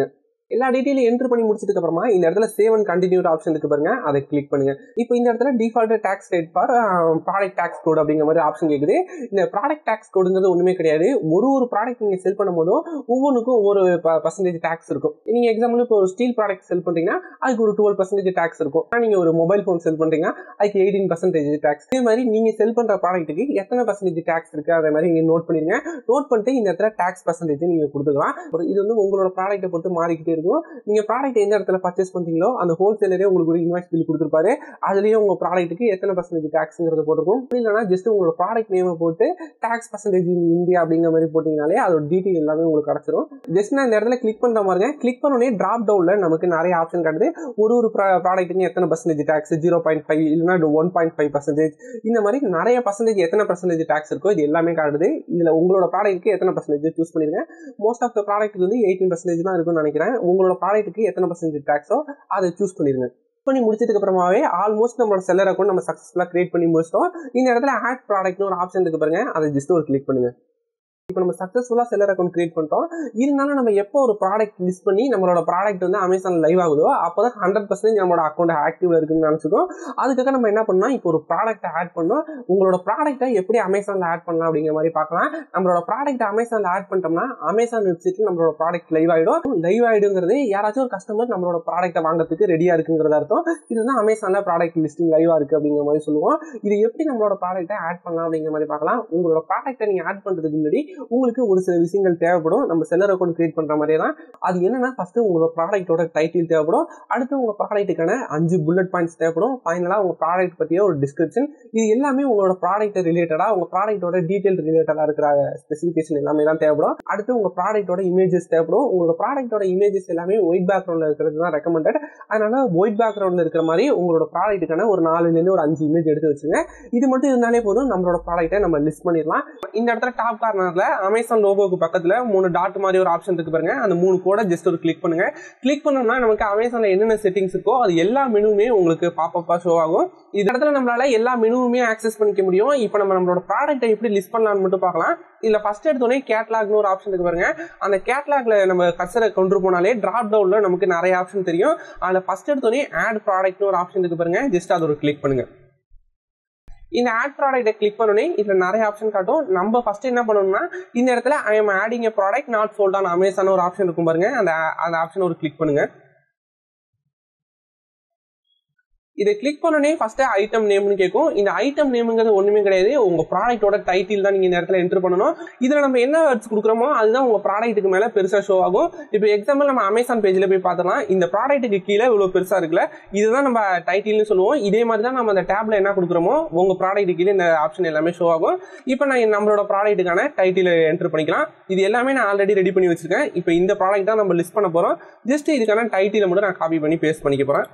Speaker 1: எல்லா டீட்டெயிலும் என்ட்ரு பண்ணி முடிச்சதுக்கு அப்புறமா இந்த இடத்துல சேவ் அண்ட் கண்டினியூ ஆப்ஷன் இருக்கு பாருங்க அதை கிளிக் பண்ணுங்க இப்போ இந்த இடத்துல default tax rate for product tax code அப்படிங்கிற மாதிரி ஆப்ஷன் கேக்குது இந்த ப்ராடக்ட் டாக்ஸ் கோடுங்கிறது ஒண்ணுமே கிடையாது ஒரு ஒரு ப்ராடக்ட் நீங்க செல் பண்ணும்போதும் ஒவ்வொன்றுக்கும் ஒவ்வொரு பர்சன்டேஜ் டாக்ஸ் இருக்கும் நீங்க எக்ஸாம்பிள் இப்போ ஒரு ஸ்டீல் ப்ராடக்ட் செல் பண்றீங்கன்னா அதுக்கு ஒரு டுவெல் பர்சன்டேஜ் டாக்ஸ் இருக்கும் ஆனா நீங்க ஒரு மொபைல் ஃபோன் செல் பண்றீங்கன்னா அதுக்கு எயிட்டீன் பர்சன்டேஜ் டாக்ஸ் இதே மாதிரி நீங்க செல் பண்ற ப்ராடக்ட்டுக்கு எத்தனை பர்சன்டேஜ் டாக்ஸ் இருக்கு அதே மாதிரி நீங்க நோட் பண்ணிருங்க நோட் பண்ணிட்டு இந்த இடத்துல டாக்ஸ் பர்சன்டேஜ் நீங்க கொடுத்துக்கலாம் இது வந்து உங்களோட ப்ராடக்ட்டை பொறுத்து மாறிக்கிட்டே இருக்கும் நீங்க ப்ராடக்ட் எந்த இடத்துல பர்ச்சேஸ் பண்றீங்களோ அந்த ஹோல்சேலரே உங்களுக்கு ஒரு இன்வாய்ஸ் பில் கொடுத்துருப்பாரு அதுலயே உங்க ப்ராடக்ட்டுக்கு எத்தனை பர்சன்டேஜ் டாக்ஸ்ங்கிறத போட்டிருக்கும் இல்லைன்னா ஜஸ்ட் உங்களோட ப்ராடக்ட் நேமை போட்டு டாக்ஸ் பர்சன்டேஜ் இந்தியா அப்படிங்கிற மாதிரி போட்டீங்கனாலே அதோட டீட்டெயில் எல்லாமே உங்களுக்கு கிடைச்சிரும் ஜஸ்ட் நான் இந்த இடத்துல கிளிக் பண்ற மாதிரிங்க கிளிக் பண்ணோடனே டிராப் டவுன்ல நமக்கு நிறைய ஆப்ஷன் காட்டுது ஒரு ஒரு ப்ராடக்ட்டுக்கு எத்தனை percentage tax zero point five இல்லைன்னா ஒன் பாயிண்ட் ஃபைவ் பர்சன்டேஜ் இந்த மாதிரி நிறைய பர்சன்டேஜ் எத்தனை பர்சன்டேஜ் டாக்ஸ் இருக்கோ இது எல்லாமே காட்டுது இதுல உங்களோட ப்ராடக்ட்டுக்கு எத்தனை பர்சன்டேஜ் சூஸ் பண்ணிருங்க மோஸ்ட் ஆஃப் த ப்ராடக்ட் வந்து எயிட்டீன் பர்சன்டேஜ் தான் இருக்கும்னு நினைக்கிறேன் உங்களோட ப்ராடக்ட்டுக்கு எத்தனை பர்சன்டேஜ் டாக்ஸோ அதை சூஸ் பண்ணிருங்க பண்ணி முடிச்சதுக்கு அப்புறமாவே ஆல்மோஸ்ட் நம்மளோட செல்லர் அக்கௌண்ட் நம்ம சக்ஸஸ்ஃபுல்லாக கிரியேட் பண்ணி முடிச்சிட்டோம் இந்த இடத்துல ஆட் ப்ராடக்ட்னு ஒரு ஆப்ஷன் இருக்கு பாருங்க அதை ஜஸ்ட் ஒரு கிளிக் பண்ணுங்க இப்போ நம்ம சக்ஸஸ்ஃபுல்லாக செல்லர் அக்கௌண்ட் கிரியேட் பண்ணிட்டோம் இருந்தாலும் நம்ம எப்போ ஒரு ப்ராடக்ட் லிஸ்ட் பண்ணி நம்மளோட ப்ராடக்ட் வந்து அமேசான் லைவ் ஆகுதோ அப்போ தான் ஹண்ட்ரட் பர்சன்டேஜ் நம்மளோட அக்கௌண்ட் ஆக்டிவ்ல இருக்குன்னு நினச்சிக்கோ அதுக்காக நம்ம என்ன பண்ணோம் இப்போ ஒரு ப்ராடக்ட்டை ஆட் பண்ணோம் உங்களோட ப்ராடக்ட்டை எப்படி அமேசானில் ஆட் பண்ணலாம் அப்படிங்கிற மாதிரி பார்க்கலாம் நம்மளோட ப்ராடக்ட் அமேசானில் ஆட் பண்ணிட்டோம்னா அமேசான் வெப்சைட்டில் நம்மளோட ப்ராடக்ட் லைவ் ஆகிடும் லைவ் ஆகிடுங்கிறது யாராச்சும் ஒரு கஸ்டமர் நம்மளோட ப்ராடக்ட்டை வாங்குறதுக்கு ரெடியாக இருக்குங்கிறத அர்த்தம் இது வந்து அமேசானில் ப்ராடக்ட் லிஸ்டிங் லைவாக இருக்குது அப்படிங்கிற மாதிரி சொல்லுவோம் இது எப்படி நம்மளோட ப்ராடக்ட்டை ஆட் பண்ணலாம் அப்படிங்கிற மாதிரி பார்க்கலாம் உங்களோட ப்ராடக்ட்டை நீங்கள் ஆட் பண்ணுறதுக்கு முன்னாடி உங்களுக்கு ஒரு சில விஷயங்கள் தேவைப்படும் நம்ம செல்லர் அக்கௌண்ட் கிரியேட் பண்ற மாதிரியே தான் அது என்னன்னா ஃபர்ஸ்ட் உங்களோட ப்ராடக்ட்டோட டைட்டில் தேவைப்படும் அடுத்து உங்க ப்ராடக்ட்டுக்கான அஞ்சு புல்லட் பாயிண்ட்ஸ் தேவைப்படும் ஃபைனலாக உங்க ப்ராடக்ட் பற்றிய ஒரு டிஸ்கிரிப்ஷன் இது எல்லாமே உங்களோட ப்ராடக்ட் ரிலேட்டடா உங்க ப்ராடக்ட்டோட டீடைல் ரிலேட்டடா இருக்கிற ஸ்பெசிஃபிகேஷன் எல்லாமே தான் தேவைப்படும் அடுத்து உங்க ப்ராடக்ட்டோட இமேஜஸ் தேவைப்படும் உங்களோட ப்ராடக்ட்டோட இமேஜஸ் எல்லாமே ஒயிட் பேக்ரவுண்ட்ல இருக்கிறது தான் ரெக்கமெண்டட் அதனால ஒயிட் பேக்ரவுண்ட்ல இருக்கிற மாதிரி உங்களோட ப்ராடக்ட்டுக்கான ஒரு நாலுலேருந்து ஒரு அஞ்சு இமேஜ் எடுத்து வச்சுங்க இது மட்டும் இருந்தாலே போதும் நம்மளோட ப்ராடக்ட்டை நம்ம லிஸ்ட் பண்ணிடலாம் இந்த இடத்துல டாப் கார்னர்ல அமேசான் லோகோக்கு பக்கத்துல மூணு டாட் மாதிரி ஒரு ஆப்ஷன் இருக்கு பாருங்க அந்த மூணு கூட ஜஸ்ட் ஒரு கிளிக் பண்ணுங்க கிளிக் பண்ணோம்னா நமக்கு அமேசான்ல என்னென்ன செட்டிங்ஸ் இருக்கோ அது எல்லா மெனுவுமே உங்களுக்கு பாப்பப்பா ஷோ ஆகும் இந்த இடத்துல நம்மளால எல்லா மெனுவுமே ஆக்சஸ் பண்ணிக்க முடியும் இப்போ நம்ம நம்மளோட ப்ராடக்ட்டை எப்படி லிஸ்ட் பண்ணலாம்னு மட்டும் பார்க்கலாம் இதுல ஃபர்ஸ்ட் எடுத்தோடனே கேட்லாக்னு ஒரு ஆப்ஷன் இருக்கு பாருங்க அந்த கேட்லாக்ல நம்ம கர்சரை கொண்டு போனாலே டிராப் டவுன்ல நமக்கு நிறைய ஆப்ஷன் தெரியும் அதுல ஃபர்ஸ்ட் எடுத்தோடனே ஆட் ப்ராடக்ட்னு ஒரு ஆப்ஷன் இருக்கு பாருங்க ஜஸ்ட் அதை ஒரு கிளிக் பண்ணுங்க இந்த ஆட் ப்ராடக்ட்டை கிளிக் பண்ணோன்னே இதில் நிறைய ஆப்ஷன் காட்டும் நம்ம ஃபர்ஸ்ட் என்ன பண்ணணும்னா இந்த இடத்துல I am adding a product not sold on Amazon ஒரு ஆப்ஷன் இருக்கும் பாருங்க அந்த அந்த ஆப்ஷன் ஒரு கிளிக் பண்ணுங்க இதை கிளிக் பண்ணனே ஃபர்ஸ்ட் ஐட்டம் நேம்னு கேட்கும் இந்த ஐட்டம் நேமுங்கிறது ஒண்ணுமே கிடையாது உங்க ப்ராடக்ட்டோட டைட்டில் தான் நீங்க இந்த இடத்துல என்டர் பண்ணணும் இதுல நம்ம என்ன வேர்ட்ஸ் கொடுக்குறோமோ அதுதான் உங்க ப்ராடக்ட்டுக்கு மேல பெருசா ஷோ ஆகும் இப்போ எக்ஸாம்பிள் நம்ம அமேசான் பேஜ்ல போய் பார்த்தலாம் இந்த ப்ராடக்ட்டுக்கு கீழே இவ்வளவு பெருசா இருக்குல்ல இதுதான் நம்ம டைட்டில்னு சொல்லுவோம் இதே மாதிரி தான் நம்ம அந்த டேப்ல என்ன கொடுக்குறோமோ உங்க ப்ராடக்ட் கீழே இந்த ஆப்ஷன் எல்லாமே ஷோ ஆகும் இப்போ நான் நம்மளோட ப்ராடக்ட்டுக்கான டைட்டில் என்டர் பண்ணிக்கலாம் இது எல்லாமே நான் ஆல்ரெடி ரெடி பண்ணி வச்சிருக்கேன் இப்போ இந்த ப்ராடக்ட் தான் நம்ம லிஸ்ட் பண்ண போறோம் ஜஸ்ட் இதுக்கான டைட்டிலை மட்டும் நான் காப்பி பண்ணி பேஸ்ட் பண்ணிக்க போறேன்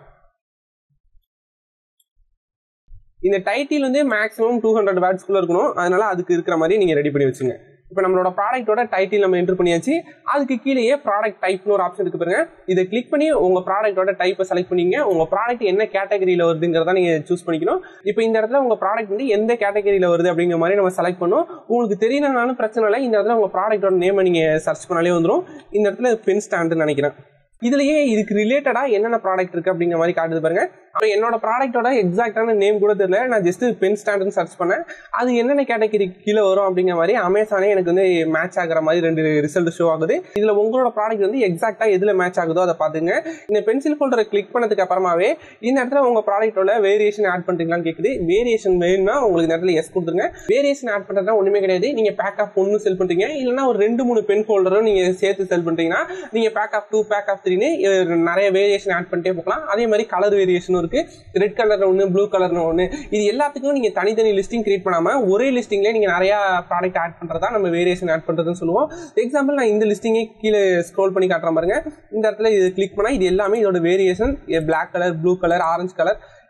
Speaker 1: இந்த டைட்டில் வந்து மேக்ஸிமம் டூ ஹண்ட்ரட் வேர்ட்ஸ்குள்ள இருக்கணும் அதனால அதுக்கு இருக்கிற மாதிரி நீங்க ரெடி பண்ணி வச்சுங்க இப்போ நம்மளோட ப்ராடக்ட்டோட டைட்டில் நம்ம என்டர் பண்ணியாச்சு அதுக்கு கீழேயே ப்ராடக்ட் டைப்னு ஒரு ஆப்ஷன் இருக்கு பாருங்க இதை கிளிக் பண்ணி உங்க ப்ராடக்ட்டோட டைப்பை செலக்ட் பண்ணீங்க உங்க ப்ராடக்ட் என்ன கேட்டகரியில வருதுங்கிறத நீங்க சூஸ் பண்ணிக்கணும் இப்போ இந்த இடத்துல உங்க ப்ராடக்ட் வந்து எந்த கேட்டகரியில வருது அப்படிங்கிற மாதிரி நம்ம செலக்ட் பண்ணோம் உங்களுக்கு தெரியலனாலும் பிரச்சனை இல்லை இந்த இடத்துல உங்க ப்ராடக்ட்டோட நேமை நீங்க சர்ச் பண்ணாலே வந்துடும் இந்த இடத்துல பென் ஸ்டாண்டுன்னு நினைக்கிறேன் இதுலயே இதுக்கு ரிலேட்டடா என்னென்ன ப்ராடக்ட் இருக்கு அப்படிங்கிற மாதிரி காட்டுது பாருங்க அப்போ என்னோட ப்ராடக்ட்டோட எக்ஸாக்டான நேம் கூட தெரியல நான் ஜஸ்ட் பென் ஸ்டாண்டுன்னு சர்ச் பண்ணேன் அது என்னென்ன கேட்டகரி கீழே வரும் அப்படிங்கிற மாதிரி அமேசானே எனக்கு வந்து மேட்ச் ஆகிற மாதிரி ரெண்டு ரிசல்ட் ஷோ ஆகுது இதுல உங்களோட ப்ராடக்ட் வந்து எக்ஸாக்டா எதுல மேட்ச் ஆகுதோ அதை பாத்துங்க இந்த பென்சில் ஃபோல்டரை கிளிக் பண்ணதுக்கு அப்புறமாவே இந்த இடத்துல உங்க ப்ராடக்ட்டோட வேரியேஷன் ஆட் பண்றீங்களான்னு கேக்குது வேரியேஷன் வேணும்னா உங்களுக்கு இந்த இடத்துல எஸ் கொடுத்துருங்க வேரியேஷன் ஆட் பண்றதுனா ஒண்ணுமே கிடையாது நீங்க பேக் ஆஃப் ஒன்னு செல் பண்றீங்க இல்லைன்னா ஒரு ரெண்டு மூணு பென் ஃபோல்டரும் நீங்க சேர்த்து செல் பண்றீங்கன்னா நீங்க pack of two pack of த்ரீன்னு நிறைய வேரியேஷன் ஆட் பண்ணிட்டே போகலாம் அதே மாதிரி கலர் வேரியேஷனும் இருக்கு ரெட் கலர்ல ஒன்று ப்ளூ கலர்னு ஒன்று இது எல்லாத்துக்கும் நீங்க தனித்தனி லிஸ்டிங் கிரியேட் பண்ணாம ஒரே லிஸ்டிங்லேயே நீங்க நிறைய ப்ராடக்ட் ஆட் பண்றதா நம்ம வேரியேஷன் ஆட் பண்றதுன்னு சொல்லுவோம் எக்ஸாம்பிள் நான் இந்த லிஸ்டிங்கே கீழே ஸ்க்ரோல் பண்ணி காட்டுறேன் பாருங்க இந்த இடத்துல இது கிளிக் பண்ணா இது எல்லாமே இதோட variation black colour blue colour orange colour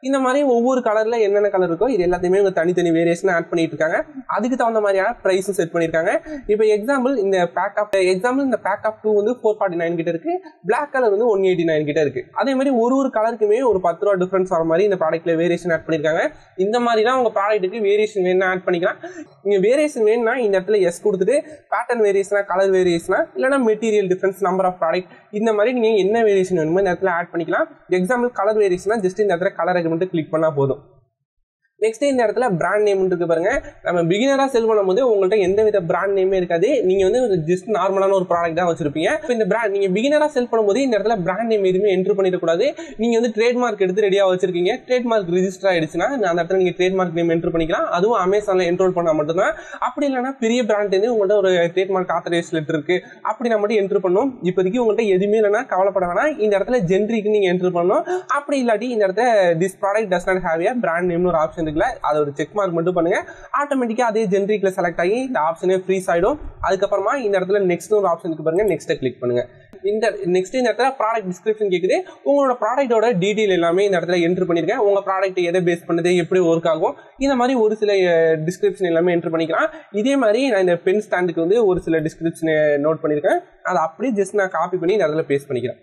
Speaker 1: இந்த மாதிரி ஒவ்வொரு கலர்ல என்னென்ன கலர் இருக்கோ இது எல்லாத்தையுமே இவங்க தனித்தனி வேரியேஷன் ஆட் பண்ணிட்டு இருக்காங்க அதுக்கு தகுந்த மாதிரியான ப்ரைஸும் செட் பண்ணியிருக்காங்க இப்போ எக்ஸாம்பிள் இந்த பேக் ஆஃப் எக்ஸாம்பிள் இந்த பேக் ஆஃப் டூ வந்து ஃபோர் ஃபார்ட்டி நைன் கிட்ட இருக்கு பிளாக் கலர் வந்து ஒன் எயிட்டி நைன் கிட்ட இருக்கு அதே மாதிரி ஒரு ஒரு கலருக்குமே ஒரு பத்து ரூபா டிஃபரன்ஸ் வர மாதிரி இந்த ப்ராடக்ட்ல வேரியேஷன் ஆட் பண்ணியிருக்காங்க இந்த மாதிரிலாம் உங்க ப்ராடக்ட்டுக்கு வேரியேஷன் வேணும்னா ஆட் பண்ணிக்கலாம் நீங்க வேரியேஷன் வேணும்னா இந்த இடத்துல எஸ் கொடுத்துட்டு பேட்டர்ன் வேரியேஷனா கலர் வேரியேஷனா இல்லைனா material difference number of product இந்த மாதிரி நீங்க என்ன வேரியேஷன் வேணுமோ இந்த இடத்துல ஆட் பண்ணிக்கலாம் எக்ஸாம்பிள் கலர் வேரியேஷனா ஜஸ்ட் இந்த இடத்துல கலரை மட்டும் கிளிக் பண்ணா போதும் நெக்ஸ்ட் இந்த இடத்துல பிராண்ட் நேம் இருக்கு பாருங்க நம்ம பிகினரா செல் பண்ணும்போது உங்கள்ட்ட எந்த வித பிராண்ட் நேமே இருக்காது நீங்க வந்து ஒரு ஜஸ்ட் நார்மலான ஒரு ப்ராடக்ட் தான் வச்சிருப்பீங்க இப்போ இந்த பிராண்ட் நீங்க பிகினரா செல் பண்ணும்போது இந்த இடத்துல பிராண்ட் நேம் எதுவுமே என்ட்ரு பண்ணிடக்கூடாது நீங்க வந்து ட்ரேட்மார்க் எடுத்து ரெடியா வச்சிருக்கீங்க ட்ரேட்மார்க் ரிஜிஸ்டர் ஆயிடுச்சுன்னா அந்த இடத்துல நீங்க ட்ரேட்மார்க் நேம் என்ட்ரு பண்ணிக்கலாம் அதுவும் அமேசான்ல என்ரோல் பண்ணா மட்டும்தான் அப்படி இல்லைன்னா பெரிய பிராண்ட் வந்து உங்கள்ட்ட ஒரு ட்ரேட்மார்க் ஆத்தரைஸ் லெட்டர் இருக்கு அப்படி நம்ம மட்டும் என்ட்ரு பண்ணணும் இப்போதைக்கு உங்கள்ட்ட எதுவுமே இல்லைன்னா கவலைப்பட வேணாம் இந்த இடத்துல ஜென்ரிக்கு நீங்க என்ட்ரு பண்ணணும் அப்படி இல்லாட்டி இந்த இடத்துல this product does not have a brand நேம்னு ஒரு ஆப்ஷன் இருக்குல்ல அதை ஒரு செக் மார்க் மட்டும் பண்ணுங்க ஆட்டோமேட்டிக்காக அதே ஜென்ரிக்ல செலக்ட் ஆகி இந்த ஆப்ஷனே ஃப்ரீஸ் ஆயிடும் அதுக்கப்புறமா இந்த இடத்துல நெக்ஸ்ட் ஒரு ஆப்ஷன் இருக்கு பாருங்க நெக்ஸ்ட்டை கிளிக் பண்ணுங்க இந்த நெக்ஸ்ட் இந்த இடத்துல ப்ராடக்ட் டிஸ்கிரிப்ஷன் கேட்குது உங்களோட ப்ராடக்ட்டோட டீட்டெயில் எல்லாமே இந்த இடத்துல என்ட்ரு பண்ணிருக்கேன் உங்க ப்ராடக்ட் எதை பேஸ் பண்ணுது எப்படி ஒர்க் ஆகும் இந்த மாதிரி ஒரு சில டிஸ்கிரிப்ஷன் எல்லாமே என்ட்ரு பண்ணிக்கலாம் இதே மாதிரி நான் இந்த பென் ஸ்டாண்டுக்கு வந்து ஒரு சில டிஸ்கிரிப்ஷனை நோட் பண்ணியிருக்கேன் அதை அப்படியே ஜஸ்ட் நான் காப்பி பண்ணி இந்த இடத்துல பேஸ்ட் பண்ணிக்கிறேன்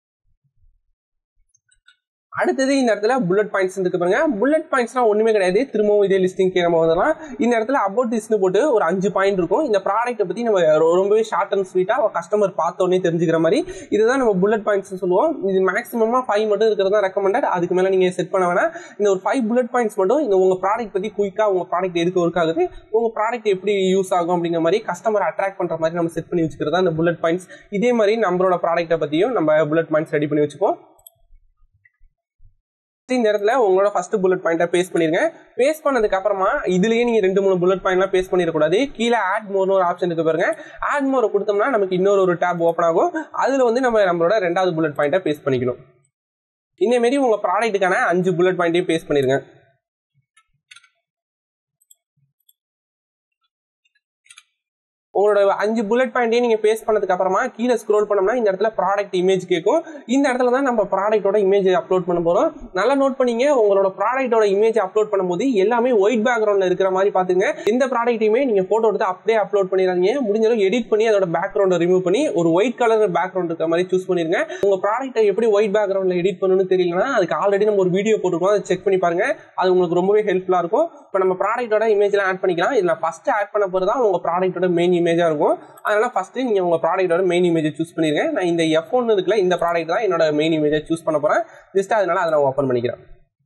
Speaker 1: அடுத்தது இந்த இடத்துல புல்லட் பாயிண்ட்ஸ் இருக்கு பாருங்க புல்லட் பாயிண்ட்ஸ்லாம் ஒண்ணுமே கிடையாது திரும்பவும் இதே லிஸ்டிங் நம்ம வந்துடலாம் இந்த இடத்துல அபவுட் திஸ்னு போட்டு ஒரு அஞ்சு பாயிண்ட் இருக்கும் இந்த ப்ராடக்ட்டை பத்தி நம்ம ரொம்பவே ஷார்ட் அண்ட் ஸ்வீட்டா கஸ்டமர் பார்த்த உடனே தெரிஞ்சுக்கிற மாதிரி இதுதான் நம்ம புல்லட் பாயிண்ட்ஸ் சொல்லுவோம் இது மேக்ஸிமமா ஃபைவ் மட்டும் இருக்கிறது தான் ரெக்கமெண்டட் அதுக்கு மேல நீங்க செட் பண்ண வேணாம் இந்த ஒரு ஃபைவ் புல்லட் பாயிண்ட்ஸ் மட்டும் இந்த உங்க ப்ராடக்ட் பத்தி குயிக்கா உங்க ப்ராடக்ட் எதுக்கு ஒர்க் ஆகுது உங்க ப்ராடக்ட் எப்படி யூஸ் ஆகும் அப்படிங்கிற மாதிரி கஸ்டமர் அட்ராக்ட் பண்ற மாதிரி நம்ம செட் பண்ணி வச்சுக்கிறதா இந்த புல்லட் பாயிண்ட்ஸ் இதே மாதிரி நம்மளோட ப்ராடக்ட்டை பத்தியும் நம்ம புல்லட் பாயிண்ட்ஸ் ரெடி பண்ணி வச்சுப்போம் இந்த இடத்துல உங்களோட ஃபர்ஸ்ட் புல்லட் பாயிண்ட்டை பேஸ்ட் பண்ணிருங்க பேஸ்ட் பண்ணதுக்கு அப்புறமா இதுலயே நீங்க ரெண்டு மூணு புல்லட் பாயிண்ட்லாம் பேஸ்ட் பண்ணிடக்கூடாது கீழே ஆட் மோர்னு ஒரு ஆப்ஷன் இருக்கு பாருங்க ஆட் மோரை கொடுத்தோம்னா நமக்கு இன்னொரு ஒரு டேப் ஓப்பன் ஆகும் அதுல வந்து நம்ம நம்மளோட ரெண்டாவது புல்லட் பாயிண்ட்டை பேஸ்ட் பண்ணிக்கணும் இந்த மாரி உங்க ப்ராடக்ட்டுக்கான அஞ்சு புல்லட் பாயிண்ட்டையும் பேஸ்ட் பண்ணிருங்க உங்களோட அஞ்சு புல்லட் பாயிண்ட்டையும் நீங்க பேஸ்ட் பண்ணதுக்கு அப்புறமா கீழே ஸ்க்ரோல் பண்ணோம்னா இந்த இடத்துல ப்ராடக்ட் இமேஜ் கேட்கும் இந்த இடத்துல தான் நம்ம ப்ராடக்ட்டோட இமேஜ் அப்லோட் பண்ண போறோம் நல்லா நோட் பண்ணீங்க உங்களோட ப்ராடக்ட்டோட இமேஜ் அப்லோட் பண்ணும்போது எல்லாமே ஒயிட் பேக்ரவுண்ட்ல இருக்கிற மாதிரி பாத்துங்க எந்த ப்ராடக்ட்டையுமே நீங்க போட்டோ எடுத்து அப்படியே அப்லோட் பண்ணிடாதீங்க முடிஞ்ச அளவு எடிட் பண்ணி அதோட பேக்ரவுண்டை ரிமூவ் பண்ணி ஒரு ஒயிட் கலர் பேக்ரவுண்ட் இருக்கிற மாதிரி சூஸ் பண்ணிருங்க உங்க ப்ராடக்ட்டை எப்படி ஒயிட் பேக்ரவுண்ட்ல எடிட் பண்ணணும்னு தெரியலனா அதுக்கு ஆல்ரெடி நம்ம ஒரு வீடியோ போட்டுருக்கோம் அதை செக் பண்ணி பாருங்க அது உங்களுக்கு ரொம்பவே ஹெல்ப்ஃபுல்லா இருக்கும் இப்போ நம்ம ப்ராடக்ட்டோட இமேஜ்லாம் ஆட் பண்ணிக்கலாம் இதுல ஃபர்ஸ்ட் ஆட் பண்ண போறது தான் உங்க ப்ராடக்ட்டோட மெயின் இமேஜா இருக்கும் அதனால ஃபர்ஸ்ட் நீங்க உங்க ப்ராடக்ட்டோட மெயின் இமேஜை சூஸ் பண்ணிருங்க நான் இந்த எஃப் ஒன் இருக்குல்ல இந்த ப்ராடக்ட் தான் என்னோட மெயின் இமேஜை சூஸ் பண்ண போறேன் ஜஸ்ட் அதனால அதை நான் ஓப்பன் பண்ணிக்கிறேன்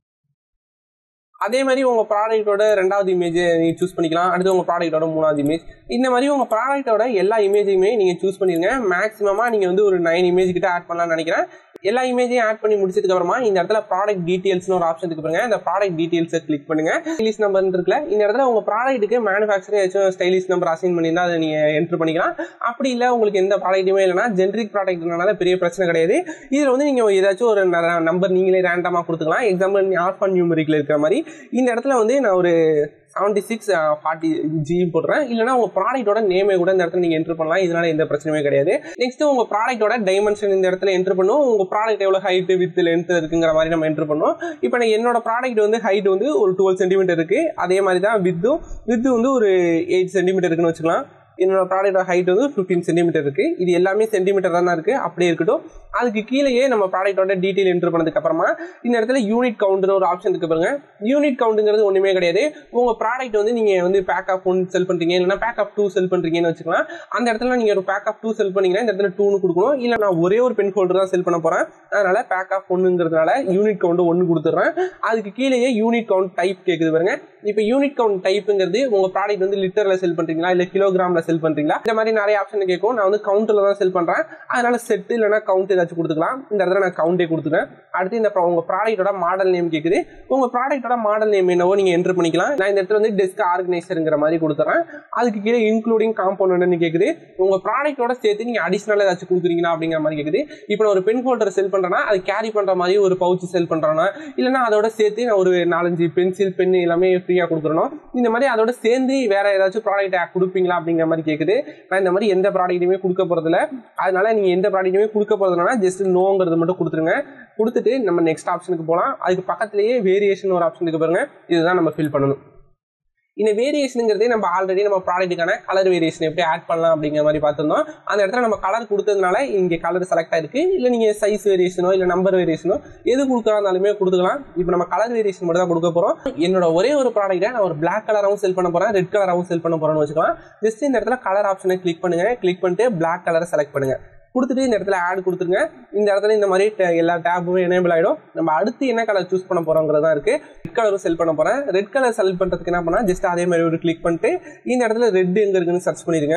Speaker 1: அதே மாதிரி உங்க ப்ராடக்ட்டோட ரெண்டாவது இமேஜ் நீங்க சூஸ் பண்ணிக்கலாம் அடுத்து உங்க ப்ராடக்ட்டோட மூணாவது இமேஜ் இந்த மாதிரி உங்க ப்ராடக்ட்டோட எல்லா இமேஜையுமே நீங்க சூஸ் பண்ணிருங்க மேக்ஸிமமா நீங்க வந்து ஒரு நைன் இமேஜ் கிட்ட ஆட் பண்ணலாம்னு நினைக்கிறேன் எல்லா இமேஜையும் ஆட் பண்ணி முடிச்சதுக்கு அப்புறமா இந்த இடத்துல ப்ராடக்ட் டீடைல்ஸ்னு ஒரு ஆப்ஷன் இருக்கு பாருங்க இந்த ப்ராடக்ட் டீடைல்ஸை கிளிக் பண்ணுங்க ஸ்டைலிஷ் நம்பர் இருக்குல்ல இந்த இடத்துல உங்க ப்ராடக்ட்டுக்கு மேனுஃபேக்சரிங் ஏதாச்சும் ஸ்டைலிஷ் நம்பர் அசைன் பண்ணியிருந்தா அதை நீங்க என்ட்ரு பண்ணிக்கலாம் அப்படி இல்லை உங்களுக்கு எந்த ப்ராடக்ட்டுமே இல்லைனா ஜென்ரிக் ப்ராடக்ட்னால பெரிய பிரச்சனை கிடையாது இதில் வந்து நீங்க ஏதாச்சும் ஒரு நம்பர் நீங்களே ரேண்டமாக கொடுத்துக்கலாம் எக்ஸாம்பிள் ஆல்ஃபா நியூமரிக்கில் இருக்கிற மாதிரி இந்த இடத்துல வந்து நான் ஒரு செவன்டி சிக்ஸ் ஃபார்ட்டி ஜி போடுறேன் இல்லைனா உங்க ப்ராடக்ட்டோட நேமே கூட இந்த இடத்துல நீங்க என்ட்ரு பண்ணலாம் இதனால எந்த பிரச்சனையுமே கிடையாது நெக்ஸ்ட் உங்க ப்ராடக்ட்டோட டைமென்ஷன் இந்த இடத்துல என்ட்ரு பண்ணும் உங்க ப்ராடக்ட் எவ்வளவு ஹைட் வித் லென்த் இருக்குங்கிற மாதிரி நம்ம என்ட்ரு பண்ணோம் இப்போ நான் என்னோட ப்ராடக்ட் வந்து ஹைட் வந்து ஒரு டுவெல் சென்டிமீட்டர் இருக்கு அதே மாதிரி தான் வித்தும் வித்து வந்து ஒரு எயிட் சென்டிமீட்டர் இருக்குன்னு வச்சுக்கலாம் என்னோட ப்ராடக்டோட ஹைட் வந்து ஃபிஃப்டீன் சென்டிமீட்டர் இருக்கு இது எல்லாமே சென்டிமீட்டர் தான் இருக்கு அப்படியே இருக்கட்டும் அதுக்கு கீழேயே நம்ம ப்ராடக்டோட டீட்டெயில் என்ட்ரு பண்ணதுக்கு அப்புறமா இந்த இடத்துல யூனிட் கவுண்ட்னு ஒரு ஆப்ஷன் இருக்கு பாருங்க யூனிட் கவுண்ட்ங்கிறது ஒண்ணுமே கிடையாது உங்க ப்ராடக்ட் வந்து நீங்க வந்து பேக் ஆஃப் ஒன் செல் பண்றீங்க இல்லைன்னா பேக் ஆஃப் டூ செல் பண்றீங்கன்னு வச்சுக்கலாம் அந்த இடத்துல நீங்க ஒரு பேக் ஆஃப் டூ செல் பண்ணீங்கன்னா இந்த இடத்துல டூனு கொடுக்கணும் இல்ல நான் ஒரே ஒரு பென் ஹோல்டர் தான் செல் பண்ண போறேன் அதனால பேக் ஆஃப் ஒன்னுங்கிறதுனால யூனிட் கவுண்ட் ஒன்னு கொடுத்துட்றேன் அதுக்கு கீழேயே யூனிட் கவுண்ட் டைப் கேக்குது பாருங்க இப்போ யூனிட் கவுண்ட் டைப்புங்கிறது உங்க ப்ராடக்ட் வந்து லிட்டர்ல செல் பண்றீங்களா இல்ல கிலோகிராம்ல செல் பண்றீங்களா இந்த மாதிரி நிறைய ஆப்ஷன் கேட்கும் நான் வந்து கவுண்ட்ல தான் செல் பண்றேன் அதனால செட் இல்லைன்னா கவுண்ட் ஏதாச்சும் கொடுத்துக்கலாம் இந்த இடத்துல நான் கவுண்டே கொடுத்துக்கிறேன் அடுத்து இந்த pro- உங்க ப்ராடக்ட்டோட மாடல் நேம் கேக்குது உங்க ப்ராடக்ட்டோட மாடல் நேம் என்னவோ நீங்க என்டர் பண்ணிக்கலாம் நான் இந்த இடத்துல வந்து டெஸ்க் ஆர்கனைசருங்கிற மாதிரி கொடுத்துறேன் அதுக்கு கீழே இன்க்ளூடிங் காம்போனன்ட்னு கேக்குது உங்க ப்ராடக்ட்டோட சேர்த்து நீங்க அடிஷனல் ஏதாச்சும் கொடுக்குறீங்களா அப்படிங்கிற மாதிரி கேக்குது இப்போ நான் ஒரு பென் ஹோல்டர் செல் பண்றேன்னா அது கேரி பண்ற மாதிரி ஒரு பவுச் செல் பண்றேன்னா இல்லைன்னா அதோட சேர்த்து நான் ஒரு நாலஞ்சு பென்சில் பென் எல்லாமே ஃப்ரீயா கொடுக்குறணும் இந்த மாதிரி அதோட சேர்ந்து வேற ஏதாச்சும் ப்ராடக்ட் கொடுப்பீங்களா அப்படிங்கிற மாதிரி கேட்குது நான் இந்த மாதிரி எந்த ப்ராடக்ட்டுமே கொடுக்க போகிறதில்ல அதனால நீங்கள் எந்த ப்ராடக்ட்டுமே கொடுக்க போகிறதுனால ஜஸ்ட் நோங்கிறது மட்டும் கொடுத்துருங்க கொடுத்துட்டு நம்ம நெக்ஸ்ட் ஆப்ஷனுக்கு போகலாம் அதுக்கு பக்கத்துலேயே வேரியேஷன் ஒரு ஆப்ஷன் இருக்கு பாருங்க இதுதான் நம்ம ஃபில் பண்ணணும் இந்த வேரியேஷனுங்கிறதே நம்ம ஆல்ரெடி நம்ம ப்ராடக்ட்டுக்கான கலர் வேரியேஷன் எப்படி ஆட் பண்ணலாம் அப்படிங்கிற மாதிரி பார்த்துருந்தோம் அந்த இடத்துல நம்ம கலர் கொடுத்ததுனால இங்கே கலர் செலக்ட் ஆயிருக்கு இல்லை நீங்கள் சைஸ் வேரியேஷனோ இல்லை நம்பர் வேரியேஷனோ எது கொடுக்குறாந்தாலுமே கொடுத்துக்கலாம் இப்போ நம்ம கலர் வேரியேஷன் மட்டும் தான் கொடுக்க போகிறோம் என்னோட ஒரே ஒரு ப்ராடக்ட்டை நான் ஒரு பிளாக் கலராகவும் செல் பண்ண போகிறேன் ரெட் கலராகவும் செல் பண்ண போகிறேன்னு வச்சுக்கலாம் ஜஸ்ட் இந்த இடத்துல கலர் ஆப்ஷனை கிளிக் பண்ணுங்க கிளிக் பண்ணிட்டு பிளாக் கலரை செலக்ட் பண்ணுங்க கொடுத்துட்டு இந்த இடத்துல ஆட் கொடுத்துருங்க இந்த இடத்துல இந்த மாதிரி ட- எல்லா டேப்பும் எனேபிள் ஆகிடும் நம்ம அடுத்து என்ன கலர் சூஸ் பண்ண போகிறோங்கிறது தான் இருக்குது ரெட் கலரும் செல் பண்ண போகிறேன் ரெட் கலர் செல் பண்ணுறதுக்கு என்ன பண்ணால் ஜஸ்ட் அதே மாதிரி ஒரு கிளிக் பண்ணிட்டு இந்த இடத்துல ரெட் எங்கே இருக்குன்னு சர்ச் பண்ணிடுங்க